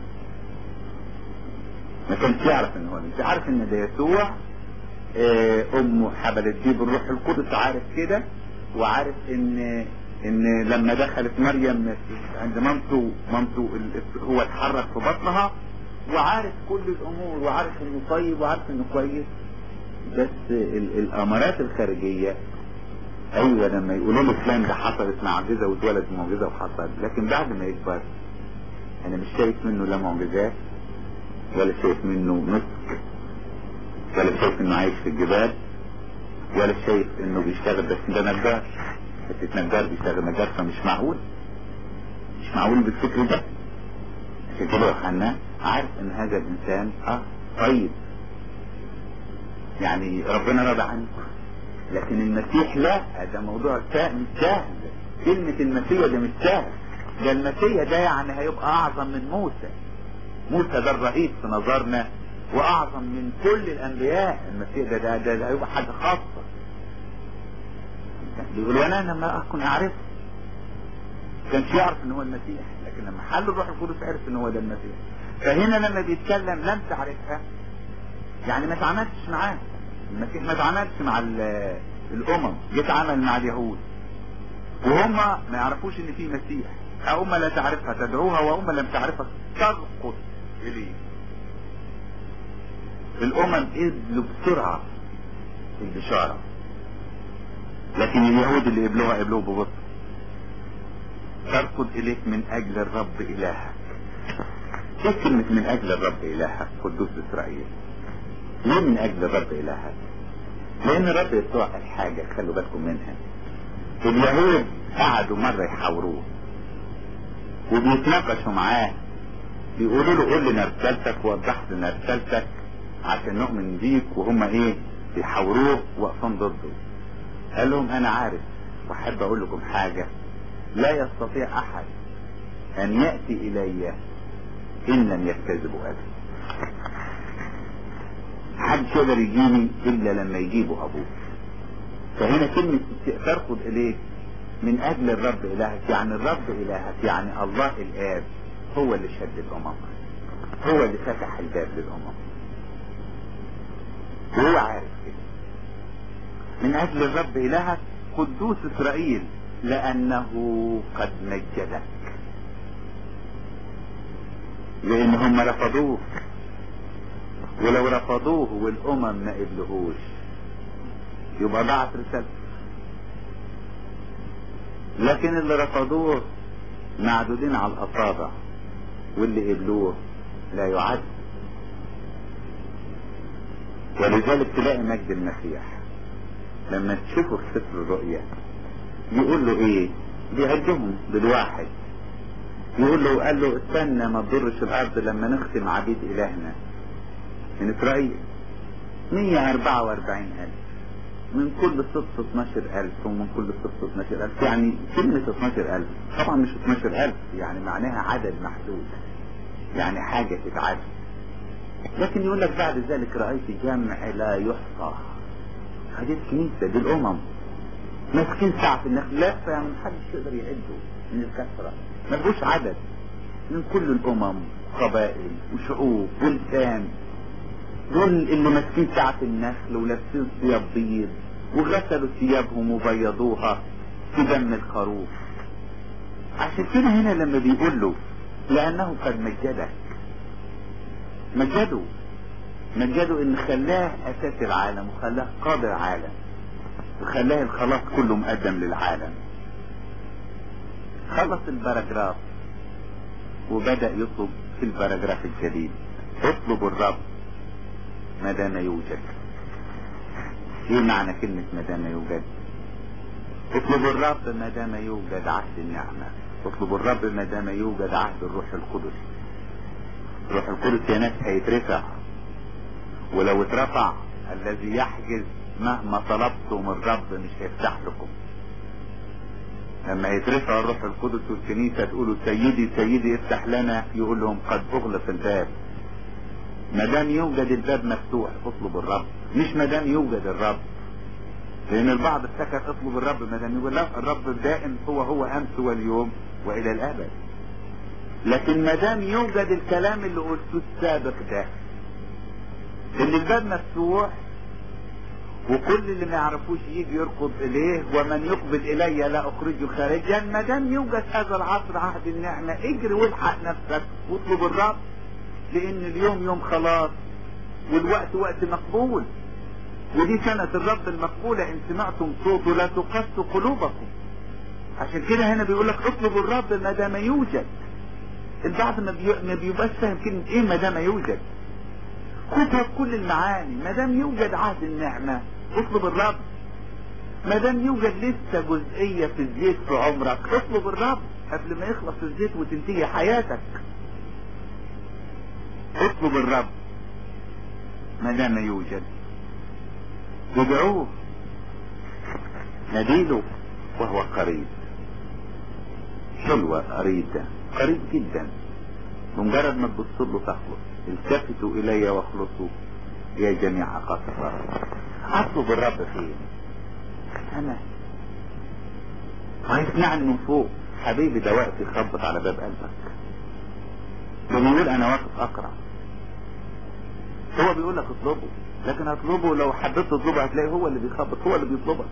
ما كانش يعرف ان هو المسيح عارف ان ده يسوع آه، امه حبلت بيه بالروح القدس عارف كده وعارف ان ان لما دخلت مريم عند مامته مامته ال- هو اتحرك في بطنها وعارف كل الامور وعارف انه طيب وعارف انه كويس بس ال- الامارات الخارجيه ايوه لما يقولوا له فلان ده حصلت معجزه واتولد معجزه وحصل لكن بعد ما يكبر انا مش شايف منه لا معجزات ولا شايف منه نسك ولا شايف انه عايش في الجبال ولا شايف انه بيشتغل بس ده نجار بس نجار بيشتغل نجار فمش معقول مش معقول بالفكر ده عشان كده يوحنا عارف ان هذا الانسان اه طيب يعني ربنا رضى عنه لكن المسيح لا ده موضوع سا- مش سهل كلمة المسيح ده مش سهل ده المسيح ده يعني هيبقى اعظم من موسى موسى ده الرئيس في نظرنا واعظم من كل الانبياء المسيح ده ده, ده, ده هيبقى حاجة خاصة بيقول وانا لما اكون اعرفه كانش يعرف ان هو المسيح لكن لما حل الروح القدس عرف ان هو ده المسيح فهنا لما بيتكلم لم تعرفها يعني ما اتعاملتش معاه المسيح ما اتعاملش مع ال- الامم جه اتعامل مع اليهود وهم ما يعرفوش ان في مسيح أمة لا تعرفها تدعوها وأمة لم تعرفها ترقص إليه الأمم قبلوا بسرعة البشارة لكن اليهود اللي قبلوها قبلوه ببطء تركض إليك من أجل الرب إلهك ايه كلمة من أجل الرب إلهك قدوس إسرائيل ليه من أجل الرب إلهك لأن الرب يسوع قال حاجة خلوا بالكم منها اليهود قعدوا مرة يحاوروه وبيتناقشوا معاه بيقولوا له قول لنا رسالتك ووضح لنا رسالتك عشان نؤمن بيك وهم ايه بيحاوروه واقفين ضده قال لهم انا عارف واحب اقول لكم حاجة لا يستطيع احد ان يأتي الي ان لم يكتذبوا ابي محدش يقدر يجيني الا لما يجيبوا ابوه فهنا كلمة تركض اليه من اجل الرب الهك يعني الرب الهك يعني الله الاب هو اللي شد الامم هو اللي فتح الباب للامم وهو عارف كده من اجل الرب الهك قدوس اسرائيل لانه قد مجدك لان هم رفضوه ولو رفضوه والامم ما قبلهوش يبقى ضاعت رسالته لكن اللي رفضوه معدودين على الاصابع واللي قبلوه لا يعد ولذلك تلاقي مجد المسيح لما تشوفوا في سفر الرؤيا يقول له ايه بيعدهم بالواحد يقول له قال له استنى ما تضرش الارض لما نختم عبيد الهنا من اسرائيل 144 الف من كل سبط 12 الف ومن كل سبط 12 الف يعني كلمة 12 الف طبعا مش 12 الف يعني معناها عدد محدود يعني حاجة تتعد لكن يقول لك بعد ذلك رأيت جمع لا يحصى هذه الكنيسة دي الأمم ماسكين ساعة النخل لا يعني محدش يقدر يعده من الكثرة ملهوش عدد من كل الأمم قبائل وشعوب ولسان دول اللي ماسكين ساعة النخل ولابسين ثياب بيض وغسلوا ثيابهم وبيضوها في دم الخروف عشان كده هنا لما بيقول له لأنه قد مجدك مجده مجده ان خلاه اساس العالم وخلاه قاضي العالم وخلاه الخلاص كله مقدم للعالم خلص الباراجراف وبدأ يطلب في الباراجراف الجديد اطلب الرب ما دام يوجد ايه معنى كلمة ما دام يوجد اطلب الرب ما دام يوجد عهد النعمة اطلب الرب ما دام يوجد عهد الروح القدس الروح القدس يا ناس هيترفع ولو اترفع الذي يحجز مهما طلبتم الرب مش هيفتح لكم لما يترفع الروح القدس والكنيسة تقولوا سيدي سيدي افتح لنا يقول لهم قد اغلق الباب ما دام يوجد الباب مفتوح اطلب الرب مش ما دام يوجد الرب لان البعض افتكر اطلب الرب ما دام يقول لا الرب دائم هو هو امس واليوم والى الابد لكن ما دام يوجد الكلام اللي قلته السابق ده ان الباب مفتوح وكل اللي ما يعرفوش يجي يركض اليه ومن يقبل الي لا اخرجه خارجا ما دام يوجد هذا العصر عهد النعمه اجري والحق نفسك واطلب الرب لان اليوم يوم خلاص والوقت وقت مقبول ودي سنة الرب المقبولة ان سمعتم صوته لا تقسوا قلوبكم عشان كده هنا بيقول لك اطلبوا الرب ما دام يوجد البعض ما, بي... ما بيبقاش فاهم كلمة ايه ما دام يوجد خدها بكل المعاني ما دام يوجد عهد النعمة اطلب الرب ما دام يوجد لسه جزئية في الزيت في عمرك اطلب الرب قبل ما يخلص الزيت وتنتهي حياتك اطلب الرب ما دام يوجد ادعوه ناديله وهو قريب حلوة قريب ده قريب جدا بمجرد ما تبص له تخلص التفتوا الي واخلصوا يا جميع قصر اطلب الرب فين انا هيسمعني من فوق حبيبي ده وقت يخبط على باب قلبك بيقول انا واقف اقرا هو بيقول لك اطلبه لكن هتطلبه لو حبيت تطلبه هتلاقي هو اللي بيخبط هو اللي بيطلبك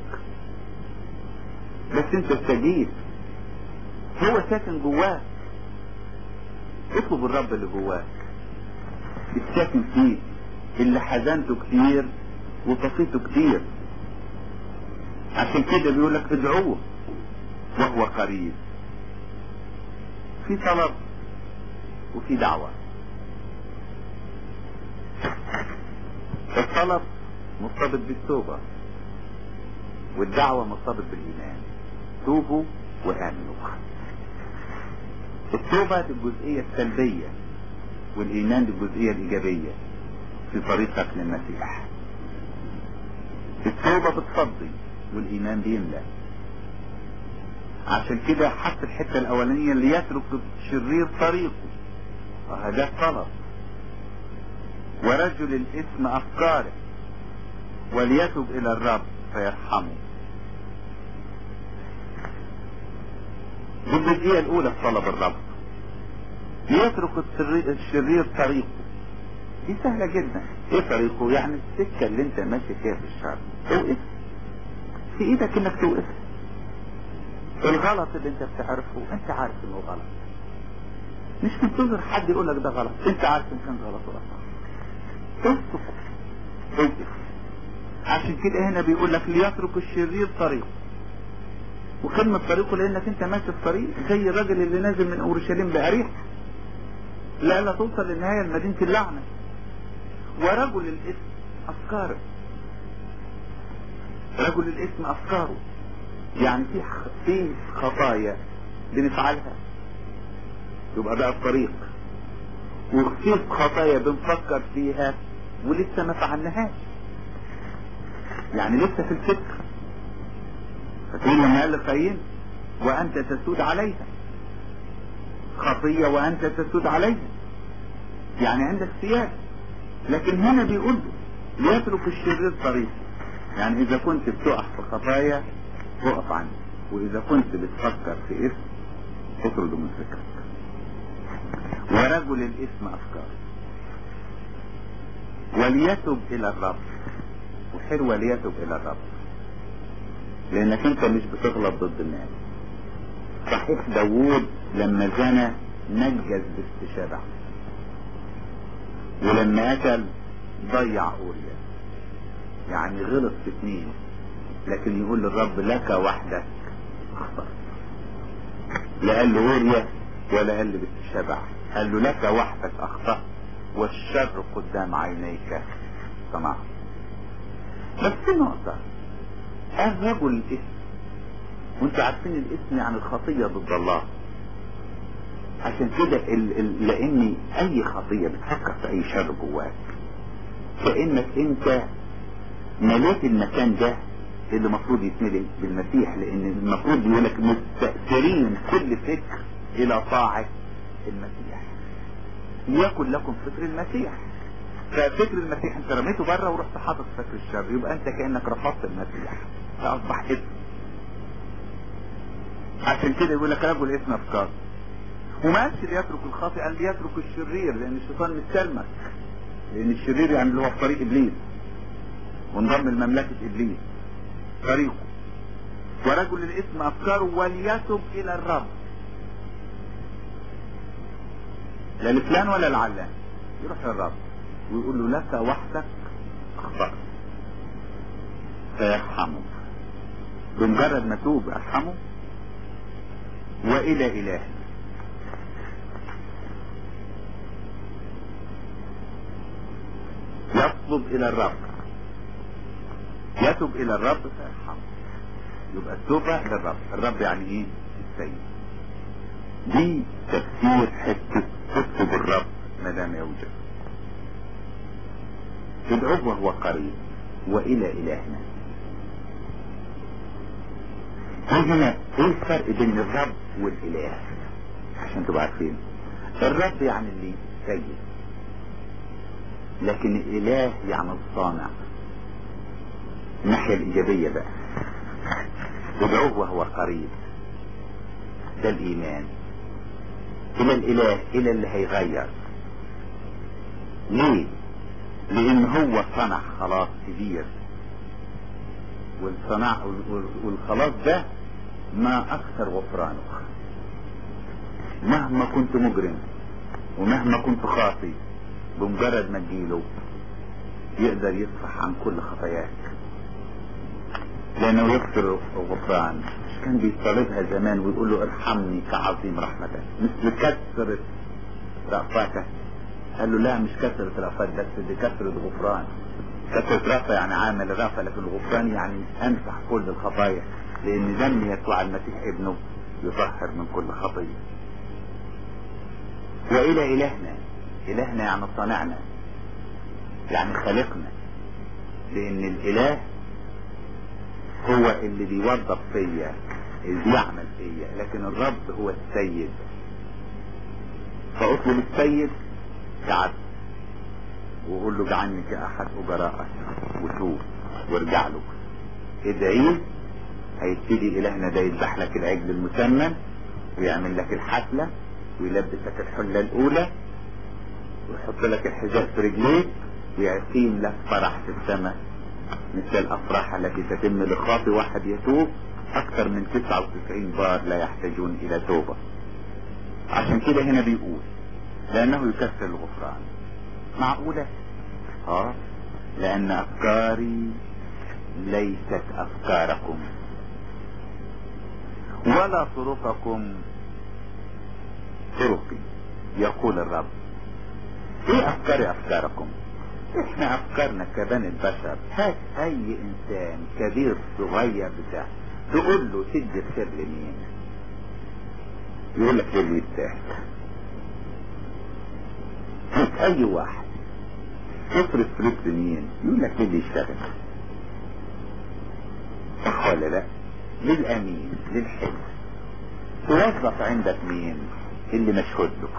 بس انت استجيب هو ساكن جواك اطلب الرب اللي جواك الساكن فيه اللي حزنته كتير وطفيته كتير عشان كده بيقول لك ادعوه وهو قريب في طلب وفي دعوه الطلب مرتبط بالتوبة والدعوة مرتبط بالإيمان توبوا وآمنوا التوبة دي الجزئية السلبية والإيمان دي الجزئية الإيجابية في طريقك للمسيح التوبة بتفضي والإيمان بيملى عشان كده حط الحتة الأولانية اللي يترك الشرير طريقه وهذا الطلب ورجل الاسم افكاره وليتب الى الرب فيرحمه دي الجزئية الاولى في طلب الرب ليترك الشرير طريقه دي سهلة جدا ايه طريقه يعني السكة اللي انت ماشي فيها في الشر اوقف في ايدك انك توقف الغلط اللي انت بتعرفه انت عارف انه غلط مش منتظر حد يقول لك ده غلط انت عارف ان كان غلط ولا صح اسكت اسكت عشان كده هنا بيقول لك ليترك الشرير طريقه وكلمة طريقه لانك انت ماشي في طريق زي الراجل اللي نازل من اورشليم بأريح لا لا توصل لنهاية مدينة اللعنة ورجل الاسم افكاره رجل الاسم افكاره يعني في في خطايا بنفعلها يبقى بقى الطريق وفي خطايا بنفكر فيها ولسه ما فعلناهاش يعني لسه في الفكر فتقول لما قال قايين وانت تسود عليها خطية وانت تسود عليها يعني عندك سيادة لكن هنا بيقول ليترك الشرير طريقه يعني اذا كنت بتقع في خطايا اقف عنه واذا كنت بتفكر في اسم اطرده من فكرك ورجل الاسم افكار وليتب الى الرب وحلوة ليتب الى الرب لانك انت مش بتغلط ضد الناس صحيح داوود لما زنى نجز باستشارة ولما اكل ضيع اوريا يعني غلط في اتنين لكن يقول للرب لك وحدك اخطأت لا قال له اوريا ولا قال له بالشبع قال له لك وحدك اخطأت والشر قدام عينيك صنعت بس في نقطة قال رجل الاسم وانتوا عارفين الاسم يعني الخطية ضد الله عشان كده ال... ال... لان اي خطية بتفكر في اي شر جواك كأنك انت مليت المكان ده اللي المفروض يتملي بالمسيح لان المفروض يقول لك مستأثرين كل فكر الى طاعة المسيح ليكن لكم فكر المسيح ففكر المسيح انت رميته بره ورحت حاطط فكر الشر يبقى انت كانك رفضت المسيح فاصبح اسم عشان كده يقول لك رجل اسم افكار وما قالش ليترك الخاطئ قال ليترك الشرير لان الشيطان مستلمك لان الشرير يعني اللي هو في طريق ابليس وانضم لمملكه ابليس طريقه ورجل الاسم افكاره وليتب الى الرب لا لفلان ولا العلان يروح للرب ويقول له لك وحدك اخطأت فيرحمه بمجرد ما توب ارحمه والى اله يطلب الى الرب يتوب الى الرب فيرحمه يبقى التوبة للرب الرب يعني ايه السيد دي تفسير حتة اطلب الرب ما دام يوجد ادعوه وهو قريب والى الهنا هنا ايه الفرق بين الرب والاله عشان تبقى عارفين الرب يعني اللي سيد لكن الاله يعني الصانع الناحية الايجابية بقى ادعوه وهو قريب ده الايمان الى الاله الى اللي هيغير ليه لان هو صنع خلاص كبير والصنع والخلاص ده ما اكثر غفرانه مهما كنت مجرم ومهما كنت خاطي بمجرد ما تجيله يقدر يصفح عن كل خطاياك لانه يغفر الغفران مش كان بيطالبها زمان ويقول له ارحمني كعظيم رحمتك مثل كثرة رأفاتك قال له لا مش كثرة رأفات بس دي كثرة غفران كثرة رأفة يعني عامل رأفة لكن الغفران يعني امسح كل الخطايا لان دم يسوع المسيح ابنه يطهر من كل خطية والى الهنا الهنا يعني صانعنا يعني خالقنا لان الاله هو اللي بيوظف فيا اللي بيعمل فيا لكن الرب هو السيد فاطلب السيد كعبد وقول له اجعلني كأحد أجراءك وتوب وارجع له ادعيه هيبتدي إلهنا ده يذبح لك العجل المسمن ويعمل لك الحفلة ويلبسك الحلة الأولى ويحط لك الحذاء في رجليك ويقيم لك فرح في السماء مثل الأفراح التي تتم لخاطئ واحد يتوب أكثر من 99 بار لا يحتاجون إلى توبة عشان كده هنا بيقول لأنه يكسر الغفران معقولة اه لأن أفكاري ليست أفكاركم ولا طرقكم طرقي يقول الرب ايه افكاري افكاركم احنا افكارنا كبني البشر هات اي انسان كبير صغير بتاع تقول له تدي الخير لمين يقول لك للي يستاهل هات اي واحد تصرف فلوس لمين يقول لك للي يشتغل صح ولا لا للامين للحلو توظف عندك مين اللي مشهود لك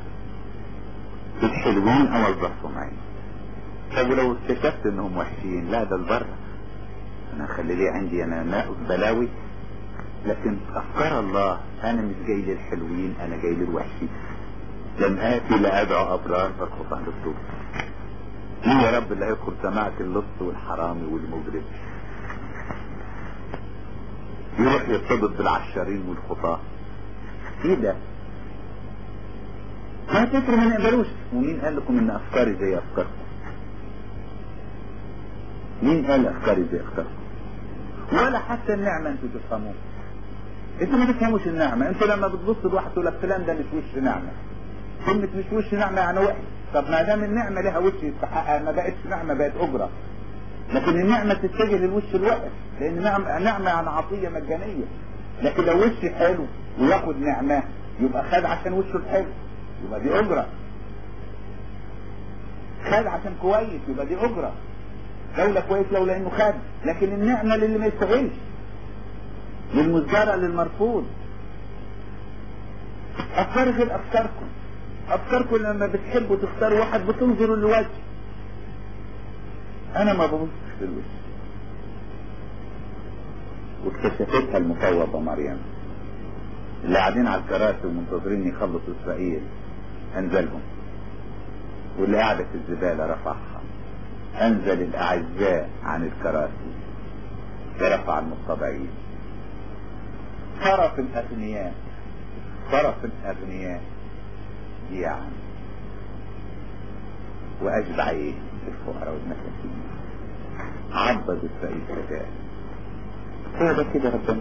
الحلوين اوظفهم عندي طب ولو اكتشفت انهم وحشين لا ده البره انا اخلي ليه عندي انا ماء بلاوي لكن افكار الله انا مش جاي للحلوين انا جاي للوحشين لم اتي لادعو ابرار فالخطأ للطوب مين يا رب اللي هيدخل سماعة اللص والحرامي والمجرم يروح يرتبط بالعشارين والخطاة ايه ده ما تفر ما نقبلوش ومين قال لكم ان افكاري زي افكاركم مين قال افكاري زي افكاركم ولا حتى النعمة انتوا تفهموها انتوا ما تفهموش النعمة انتوا لما بتبص لواحد تقول لك فلان ده مش وش نعمة كلمة مش وش نعمة يعني وحش طب ما دام النعمة لها وش يستحقها ما بقتش نعمة بقت أجرة لكن النعمة تتجه للوش الوحش لأن نعمة, نعمة يعني عطية مجانية لكن لو وش حلو وياخد نعمة يبقى خد عشان وشه الحلو يبقى دي أجرة خد عشان كويس يبقى دي أجرة دولة كويس لو لأنه خد لكن النعمة للي ما يستاهلش للمزدرع للمرفوض أفكار غير أفكاركم افكاركم لما بتحبوا تختاروا واحد بتنظروا لوجه انا ما ببصش في الوش واكتشفتها المفوضة مريم اللي قاعدين على الكراسي ومنتظرين يخلصوا اسرائيل انزلهم واللي قاعدة في الزبالة رفعها انزل الاعزاء عن الكراسي ورفع المتبعين صرف الاغنياء صرف الاغنياء يعني واشبع ايه الفقراء والمساكين عبد اسرائيل كذلك هو ده كده ربنا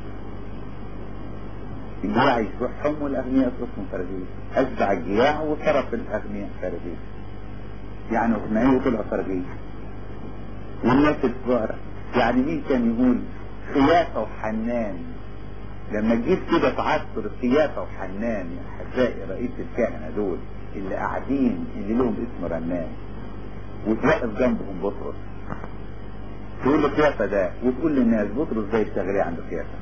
الجياع يصرفهم والاغنياء يصرفهم فرجيل اشبع الجياع وصرف الاغنياء فرجيل يعني اغنياء وطلعوا فرجيل والناس الفقراء يعني مين كان يقول خيافة وحنان لما تجيب كده تعصر خيافة وحنان يا احبائي رئيس الكهنة دول اللي قاعدين اللي لهم اسم رنان وتوقف جنبهم بطرس تقول له خيافة ده وتقول للناس بطرس ده يشتغل ايه عند خيافة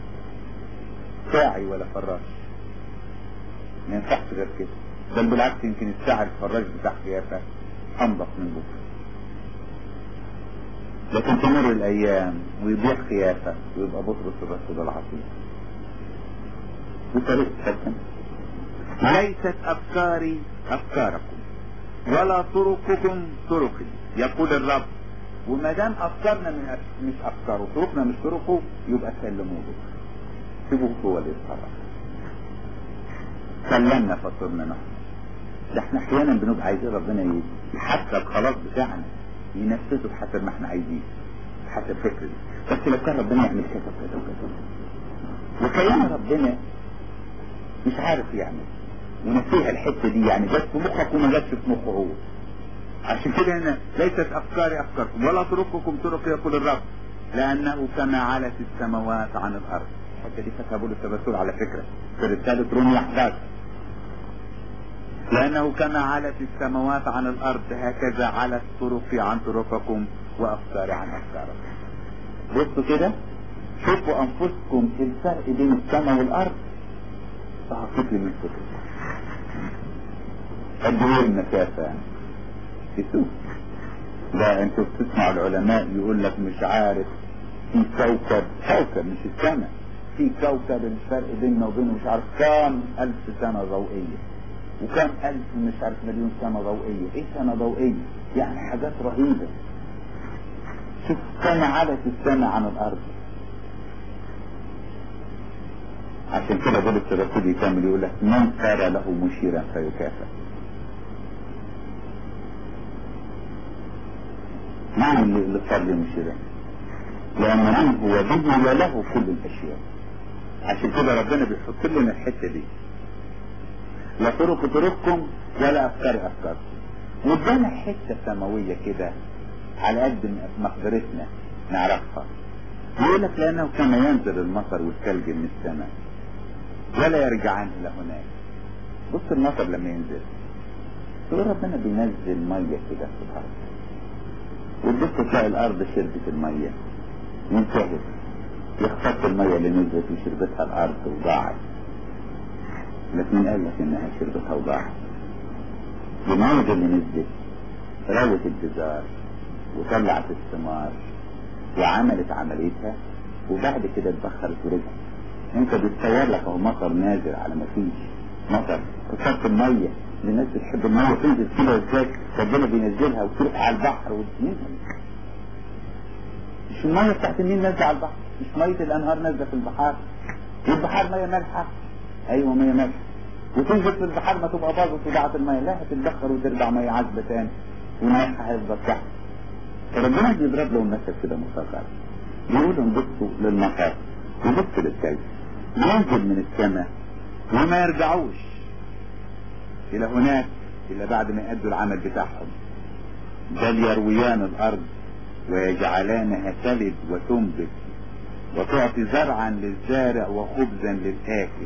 ساعي ولا فراش ما ينفعش غير كده بل بالعكس يمكن الساعي الفراش بتاع خيافة انضف من بطرس لكن تمر الايام ويضيع خيافة ويبقى بطرس الرسول العظيم بطريقة حسن ليست افكاري افكاركم ولا طرقكم طرقي يقول الرب وما دام افكارنا من أف... مش افكاره طرقنا مش طرقه يبقى سلموه له سيبوه هو اللي يتصرف سلمنا فصرنا نحن ده احنا احيانا بنبقى عايزين ربنا يحسب الخلاص بتاعنا ينفذه بحسب ما احنا عايزين بحسب فكري بس لو كان ربنا يعمل كذا وكذا وكذا وكلام ربنا مش عارف يعمل ونسيها الحته دي يعني بس في مخك وما جاتش في مخه هو عشان كده هنا ليست افكاري افكاركم ولا طرقكم طرق يقول الرب لانه كما علت السماوات عن الارض الحته دي فتحها بولس الرسول على فكره في رساله رومية 11 لأنه كما علت السماوات عن الأرض هكذا علت طرقي عن طرقكم وأفكاري عن أفكاركم بصوا كده شوفوا أنفسكم الفرق بين السماء والأرض فحطيت لي من كده قد ايه المسافة يعني شوف لا انتوا بتسمعوا العلماء يقول لك مش عارف في كوكب كوكب مش السماء في كوكب الفرق بيننا وبينه مش عارف كام ألف سنة ضوئية وكم ألف مش عارف مليون سنة ضوئية ايه سنة ضوئية يعني حاجات رهيبة شوف كم علت السماء عن الأرض عشان كده بولس الرسول يكمل يقول لك من صار له مشيرا فيكافئ معنى اللي صار له مشيرا لأن من هو به وله كل الأشياء عشان كده ربنا بيحط لنا الحتة دي لا طرق طرقكم ولا افكار افكاركم وادانا حته سماويه كده على قد مقدرتنا نعرفها يقول لك لانه كما ينزل المطر والثلج من السماء ولا يرجعان الى هناك بص المطر لما ينزل تقول ربنا بينزل ميه كده في الارض وتبص تلاقي الارض شربت الميه وانتهت يخطف الميه اللي نزلت وشربتها الارض وضاعت لكن قال لك انها شربتها وضاعت الموجة اللي نزلت روت الجزار وطلعت الثمار وعملت عمليتها وبعد كده اتبخرت ورجعت انت بتصور لك اهو مطر نازل على ما فيش مطر كثرت المية الناس بتحب المية تنزل كده ازاي ربنا بينزلها وتروح على البحر وتنزل مش المية بتاعت النيل نازلة على البحر مش مية الانهار نازلة في البحار والبحار مية مالحة ايوه مية مالحة وتنزل في البحر ما تبقى باظت وضاعت المية لا هتتبخر وترجع مية عذبة تاني ومية هيفضل تحت فربنا بيضرب لهم مثل كده مصغر يقول لهم بصوا للمطر وبصوا للثلج ينزل من السماء وما يرجعوش الى هناك الا بعد ما يأدوا العمل بتاعهم بل يرويان الارض ويجعلانها تلد وتنبت وتعطي زرعا للزارع وخبزا للآكل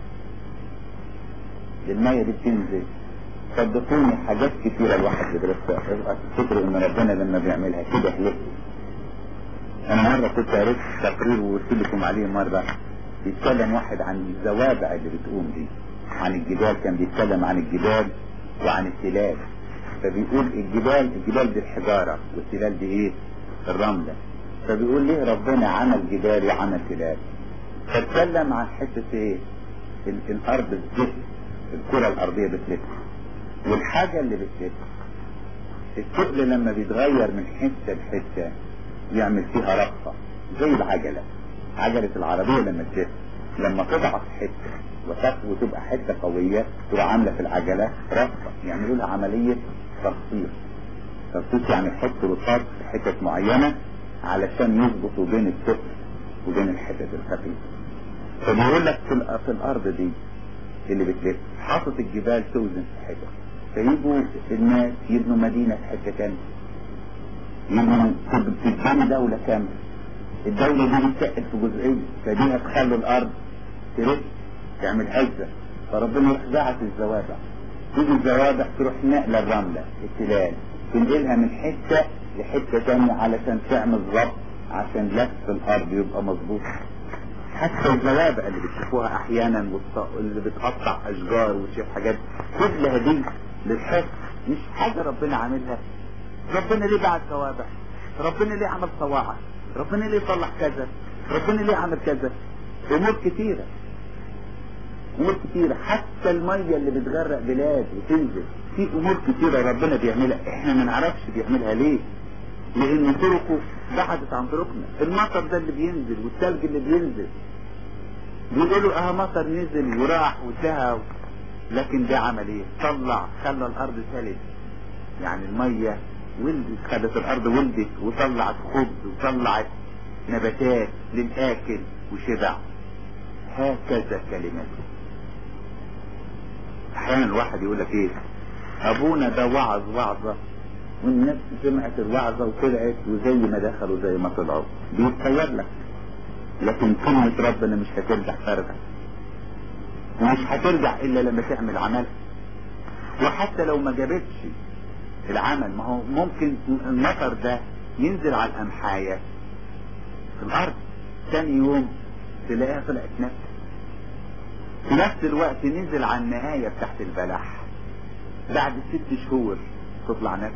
المية دي بتنزل صدقوني حاجات كتيرة الواحد بيدرسها تفتكروا ان ربنا لما بيعملها كده هيحكي انا مرة كنت قريت تقرير وقلت لكم عليه مرة بيتكلم واحد عن الزوابع اللي بتقوم دي عن الجبال كان بيتكلم عن الجبال وعن التلال فبيقول الجبال الجبال دي الحجارة والتلال دي ايه الرملة فبيقول ليه ربنا عمل جبال وعمل تلال فاتكلم عن حتة ايه ال- الارض بتلف الكرة الارضية بتلف والحاجة اللي بتلف الثقل لما بيتغير من حتة لحتة يعمل فيها رقصة زي العجلة عجلة العربية لما تلف لما تضعف حتة وتقوى وتبقى حتة قوية تبقى عاملة في العجلة رقصة يعملوا لها عملية تخطيط تخطيط يعني يحطوا رصاص في حتت معينة علشان يظبطوا بين الثقل وبين الحتت الخفيفة فبيقول لك في, الأ- في الأرض دي اللي بتلف حاطط الجبال توزن في حتت فيجوا الناس يبنوا مدينة في حتة تانية يبنوا تتبني دولة كاملة الدولة دي بتسقل في جزئية فدي هتخلي الأرض ترد تعمل هزة فربنا يروح باعت الزوابع تيجي الزوابع تروح نقلة الرملة التلال تنقلها من حتة لحتة تانية علشان تعمل ضبط عشان لف الأرض يبقى مظبوط حتى الزوابع اللي بتشوفوها أحيانا والط- اللي بتقطع أشجار وتشوف حاجات كلها دي للحفظ مش حاجة ربنا عاملها ربنا ليه بعت زوابع ربنا ليه عمل صواعق ربنا ليه صلح كذا ربنا ليه عمل كذا امور كتيرة امور كتيرة حتى المية اللي بتغرق بلاد وتنزل في امور كتيرة ربنا بيعملها احنا ما نعرفش بيعملها ليه لان طرقه بعدت عن طرقنا المطر ده اللي بينزل والثلج اللي بينزل بيقولوا اه مطر نزل وراح وانتهى لكن ده عمل ايه طلع خلى الارض ثلج يعني المية ولدت خلت الارض ولدت وطلعت خبز وطلعت نباتات للاكل وشبع هكذا كلمته احيانا الواحد يقول لك ايه ابونا ده وعظ وعظة والناس سمعت الوعظة وطلعت وزي ما دخلوا زي ما طلعوا بيتخير لك لكن كلمة ربنا مش هترجع ترجع ومش هترجع الا لما تعمل عمل وحتى لو ما جابتش العمل ما هو ممكن المطر ده ينزل على القمحاية في الارض ثاني يوم تلاقيها طلعت نفس في نفس الوقت نزل على النهاية بتاعت البلح بعد ست شهور تطلع نفس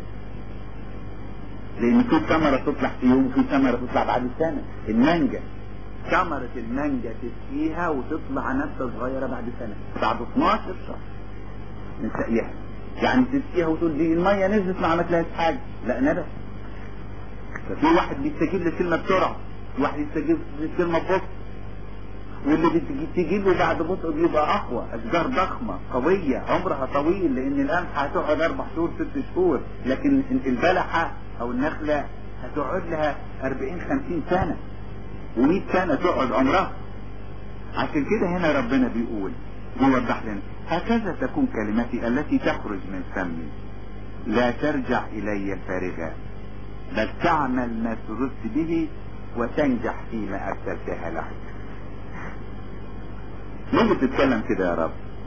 لان في ثمرة تطلع في يوم وفي ثمرة تطلع بعد سنة المانجا ثمرة المانجا تسقيها وتطلع نبتة صغيرة بعد سنة بعد 12 شهر من سقيها يعني تسقيها وتقول دي المية نزلت ما عملتلهاش حاجة لا نبت ففي واحد بيستجيب للكلمة بسرعة واحد يستجيب للكلمة ببطء واللي بتجي- تجيب له بعد بطء بيبقى اقوى اشجار ضخمة قوية عمرها طويل لان القمح هتقعد اربع شهور ست شهور لكن البلحة او النخلة هتقعد لها 40 50 سنة و100 سنة تقعد عمرها عشان كده هنا ربنا بيقول يوضح لنا هكذا تكون كلمتي التي تخرج من فمي لا ترجع إلي فارغة بل تعمل ما سررت به وتنجح فيما أرسلتها له ليه بتتكلم كده يا رب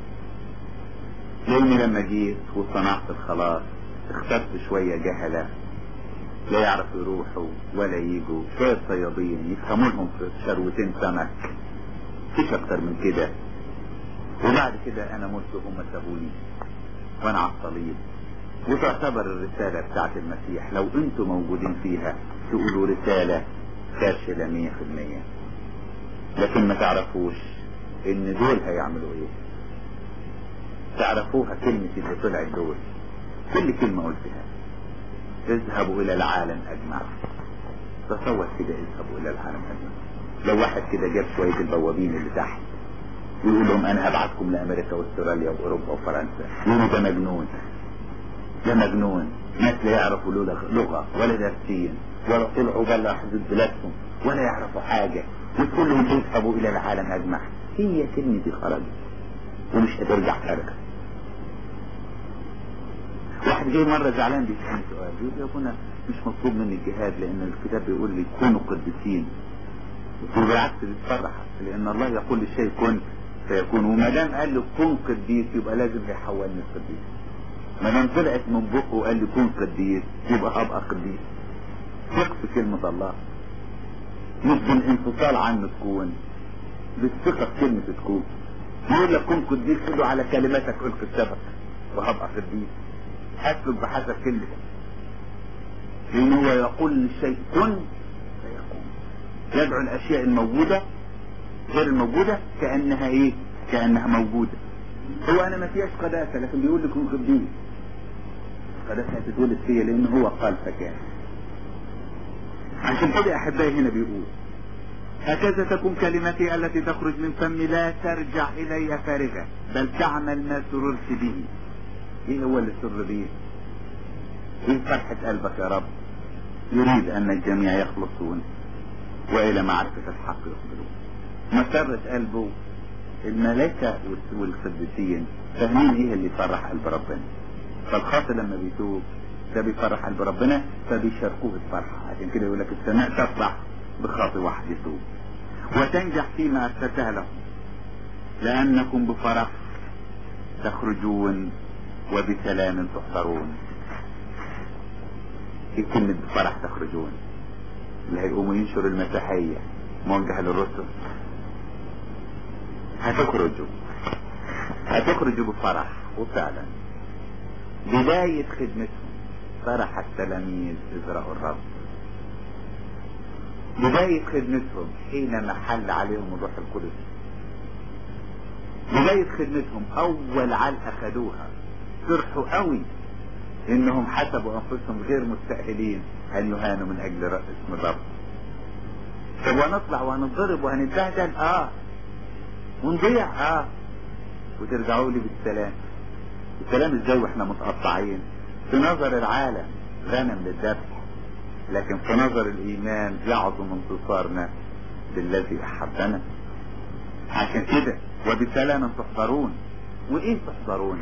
لاني لما جيت وصنعت الخلاص اخترت شوية جهلة لا يعرفوا يروحوا ولا يجوا شوية صيادين يفهموا لهم في شروتين سمك مفيش اكتر من كده وبعد كده انا مت وهم سابوني وانا على الصليب وتعتبر الرسالة بتاعت المسيح لو انتوا موجودين فيها تقولوا رسالة فاشلة مية في المية لكن ما تعرفوش ان دول هيعملوا ايه تعرفوها كلمة اللي طلعت دول كل كلمة قلتها اذهبوا الى العالم اجمع تصور كده اذهبوا الى العالم اجمع لو واحد كده جاب شوية البوابين اللي تحت ويقول لهم انا هبعتكم لامريكا واستراليا واوروبا وفرنسا يقولوا ده مجنون ده مجنون ناس لا يعرفوا له لغة ولا دارسين ولا طلعوا بره حدود بلادهم ولا يعرفوا حاجة وتقول لهم اذهبوا الى العالم اجمع هي كلمة خرجت ومش هترجع خارجة واحد جاي مرة زعلان بيسألني سؤال بيقول لي يا ابونا مش مطلوب مني الجهاد لان الكتاب بيقول لي كونوا قديسين قلت له بالعكس بتفرح لان الله يقول للشيء كن فيكون وما دام قال له كن قديس يبقى لازم يحولني القديس ما دام طلعت من بقه وقال لي كن قديس يبقى هبقى قديس ثق في كلمة الله مش بالانفصال عنه تكون بالثقة في كلمة تكون يقول لك كن قديس قل له على كلماتك القي السبك وهبقى قديس اسلك بحسب كلمته لان هو يقول للشيء كن فيكون يدعو الاشياء الموجودة غير الموجودة كأنها ايه كأنها موجودة هو انا ما فيهاش قداسة لكن بيقول لك كن قديس القداسة هتتولد فيا لان هو قال فكان عشان كده احبائي هنا بيقول هكذا تكون كلمتي التي تخرج من فمي لا ترجع الي فارغة بل تعمل ما سررت به ايه هو اللي سر به ايه فرحة قلبك يا رب يريد ان الجميع يخلصون والى معرفة الحق يقبلون مسرة قلبه الملائكة والقديسين فاهمين ايه اللي يفرح قلب ربنا فالخاطئ لما بيتوب ده بيفرح قلب ربنا فبيشاركوه الفرحة عشان كده يقول لك السماء تفرح بخاطئ واحد يتوب وتنجح فيما ارسلتها لهم لانكم بفرح تخرجون وبسلام تحضرون في كلمة بفرح تخرجون اللي هيقوموا ينشروا المسيحية موجهة للرسل هتخرجوا هتخرجوا بفرح وفعلا بداية خدمتهم فرح التلاميذ إذ رأوا الرب بداية خدمتهم حين محل عليهم الروح القدس بداية خدمتهم أول علقة خدوها فرحوا قوي إنهم حسبوا أنفسهم غير مستأهلين أن يهانوا من أجل رأس اسم الرب طب ونطلع وهنضرب وهنتبهدل اه ونضيع اه وترجعوا لي بالسلام السلام ازاي واحنا متقطعين في نظر العالم غنم للذبح لكن في نظر الايمان يعظم انتصارنا بالذي احبنا عشان كده وبسلام تحضرون وايه تحضرون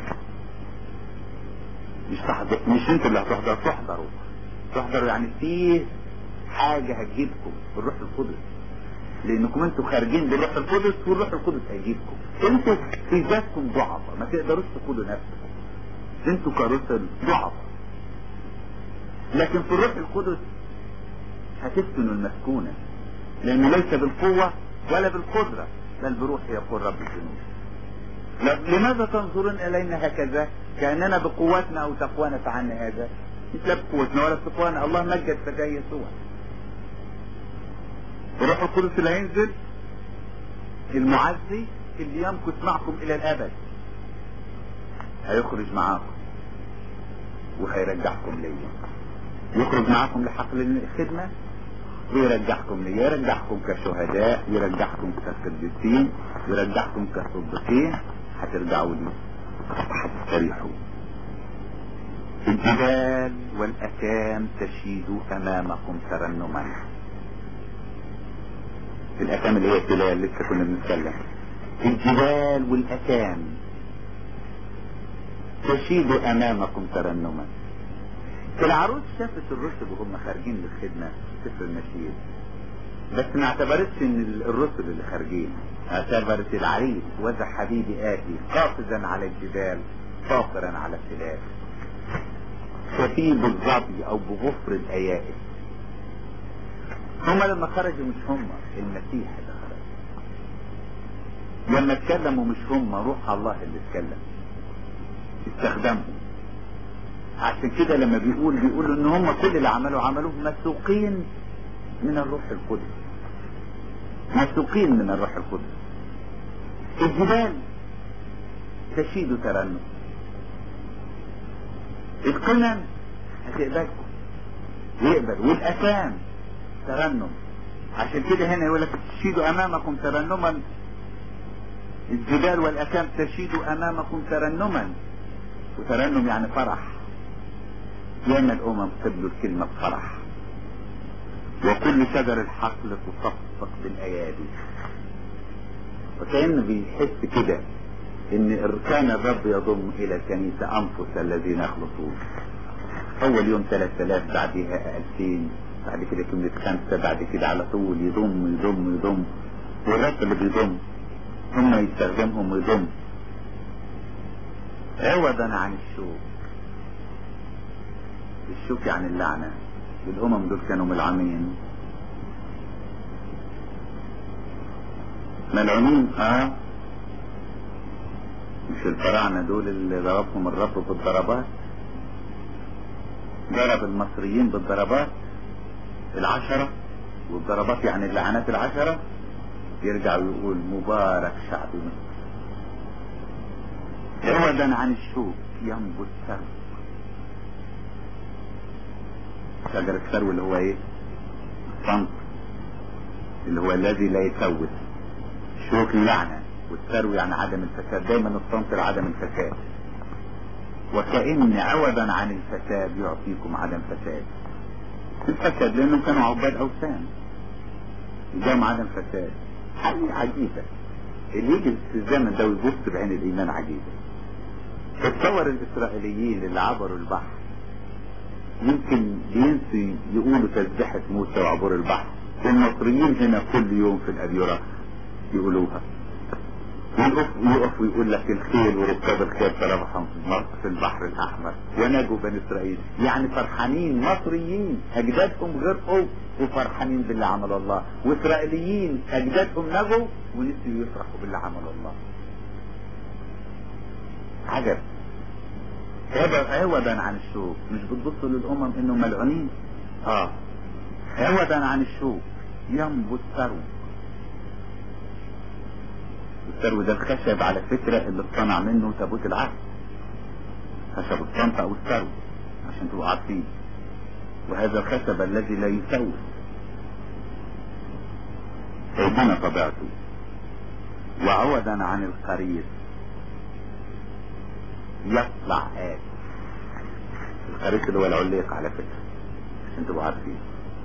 مش تحضر مش انتوا اللي هتحضر تحضروا تحضروا يعني فيه حاجة هتجيبكم بالروح القدس لانكم انتوا خارجين بالروح القدس والروح القدس هيجيبكم انتوا في ذاتكم ضعفة ما تقدروش تقودوا نفسكم انتوا كرسل ضعفة لكن في الروح القدس هتسكنوا المسكونة لانه ليس بالقوة ولا بالقدرة بل بروح يقول رب الجنود لماذا تنظرون الينا هكذا كاننا بقوتنا او تقوانا فعلنا هذا مش لا بقوتنا ولا بتقوانا الله مجد فجاه يسوع الروح القدس اللي هينزل المعزي اللي يمكث معكم الى الابد هيخرج معاكم وهيرجعكم ليا يخرج معاكم لحقل الخدمة ويرجعكم ليا يرجعكم كشهداء يرجعكم كقديسين يرجعكم كصديقين هترجعوا لي وهتستريحوا الجبال والأكام تشيد أمامكم ترنما الأكام اللي هي الجبال لسه كنا بنتكلم الجبال والأكام تشيد أمامكم ترنما العروس شافت الرسل وهم خارجين للخدمة في سفر النشيد بس ما اعتبرتش ان الرسل اللي خارجين اعتبرت العريس وذا حبيبي آتي قافزا على الجبال فاقرا على التلال ففي بالظبي او بغفر الايائس هما لما خرجوا مش هما المسيح اللي خرج لما اتكلموا مش هما روح الله اللي اتكلم استخدمهم عشان كده لما بيقول بيقولوا ان هم كل اللي عملوا عملوه مسوقين من الروح القدس مسوقين من الروح القدس الجبال تشيد ترنم القمم هتقبلكم يقبل والأكام ترنم عشان كده هنا يقول لك تشيد أمامكم ترنما الجبال والأكام تشيد أمامكم ترنما وترنم يعني فرح ياما الأمم قبلوا الكلمة بفرح وكل شجر الحقل تصفق بالأيادي وكأنه بيحس كده ان كان الرب يضم الى الكنيسة انفس الذين يخلصون اول يوم 3000 بعدها 2000 بعد كده كلمة خمسة بعد كده على طول يضم يضم يضم والرب اللي بيضم ثم يستخدمهم ويضم عوضا عن الشوك الشوك يعني اللعنة الامم دول كانوا ملعنين ملعونين اه مش الفراعنة دول اللي ضربهم الرب بالضربات ضرب المصريين بالضربات العشرة والضربات يعني اللعنات العشرة يرجع ويقول مبارك شعب مصر عوضا عن الشوك ينبت ثرو شجر الثرو اللي هو ايه الصمت اللي هو الذي لا يفوت شوك اللعنة والثرو يعني عدم الفساد دايما الصمت لعدم الفساد وكأن عوضا عن الفساد يعطيكم عدم فساد الفساد لانهم كانوا عباد اوثان جاهم عدم فساد حاجة عجيبة اللي يجي في الزمن ده ويبص بعين الايمان عجيبة تتصور الاسرائيليين اللي عبروا البحر يمكن بينسوا يقولوا تسبحة موسى وعبور البحر المصريين هنا كل يوم في الأبيرة يقولوها يقف يقف ويقول لك الخيل وركاب الخيل فربحهم في البحر الأحمر ونجوا بني إسرائيل يعني فرحانين مصريين أجدادهم غرقوا وفرحانين باللي عمل الله وإسرائيليين أجدادهم نجوا ونسيوا يفرحوا باللي عمل الله عجب عوضا عن الشوك مش بتبصوا للأمم إنهم ملعونين آه عوضا عن الشوك ينبت ثرو الثرو ده الخشب على فكرة اللي اصطنع منه تابوت العهد خشب الصمت او الثرو عشان تبقوا عارفين وهذا الخشب الذي لا يسوس سيدنا طبيعته وعوضا عن القريب يطلع آت القريب اللي هو العليق على فكرة عشان تبقوا عارفين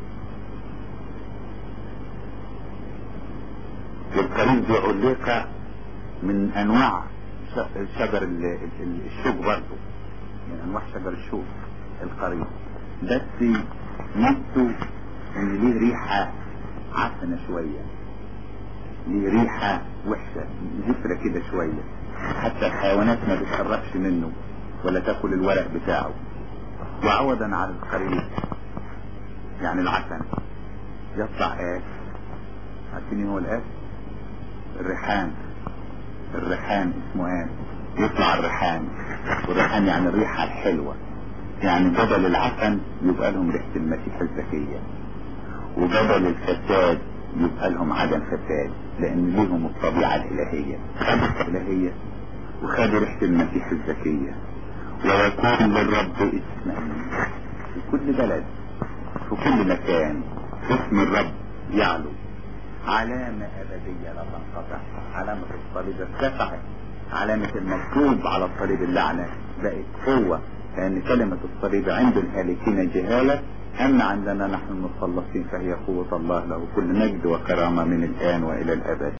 والقريب دي عليقة من انواع شجر الشوك برضه من انواع شجر الشوك القريب بس نفسه ان ليه ريحة عفنة شوية ليه ريحة وحشة زفرة كده شوية حتى الحيوانات ما بتقربش منه ولا تاكل الورق بتاعه وعوضا على القريب يعني العسل يطلع آس عارفين هو الآس الريحان الريحان اسمه ايه يطلع الريحان والريحان يعني الريحة الحلوة يعني بدل العفن يبقى لهم ريحة المسيح الزكية وبدل الفساد يبقى لهم عدم فساد لان لهم الطبيعة الالهية خدوا الالهية وخدوا ريحة المسيح الزكية ويكون للرب اسم في كل بلد في كل مكان اسم الرب يعلو علامة أبدية لا تنقطع علامة الصليب ارتفعت علامة المكتوب على الصليب اللعنة بقت قوة لأن كلمة الصليب عند الهالكين جهالة أما عندنا نحن المخلصين فهي قوة الله له كل مجد وكرامة من الآن وإلى الأبد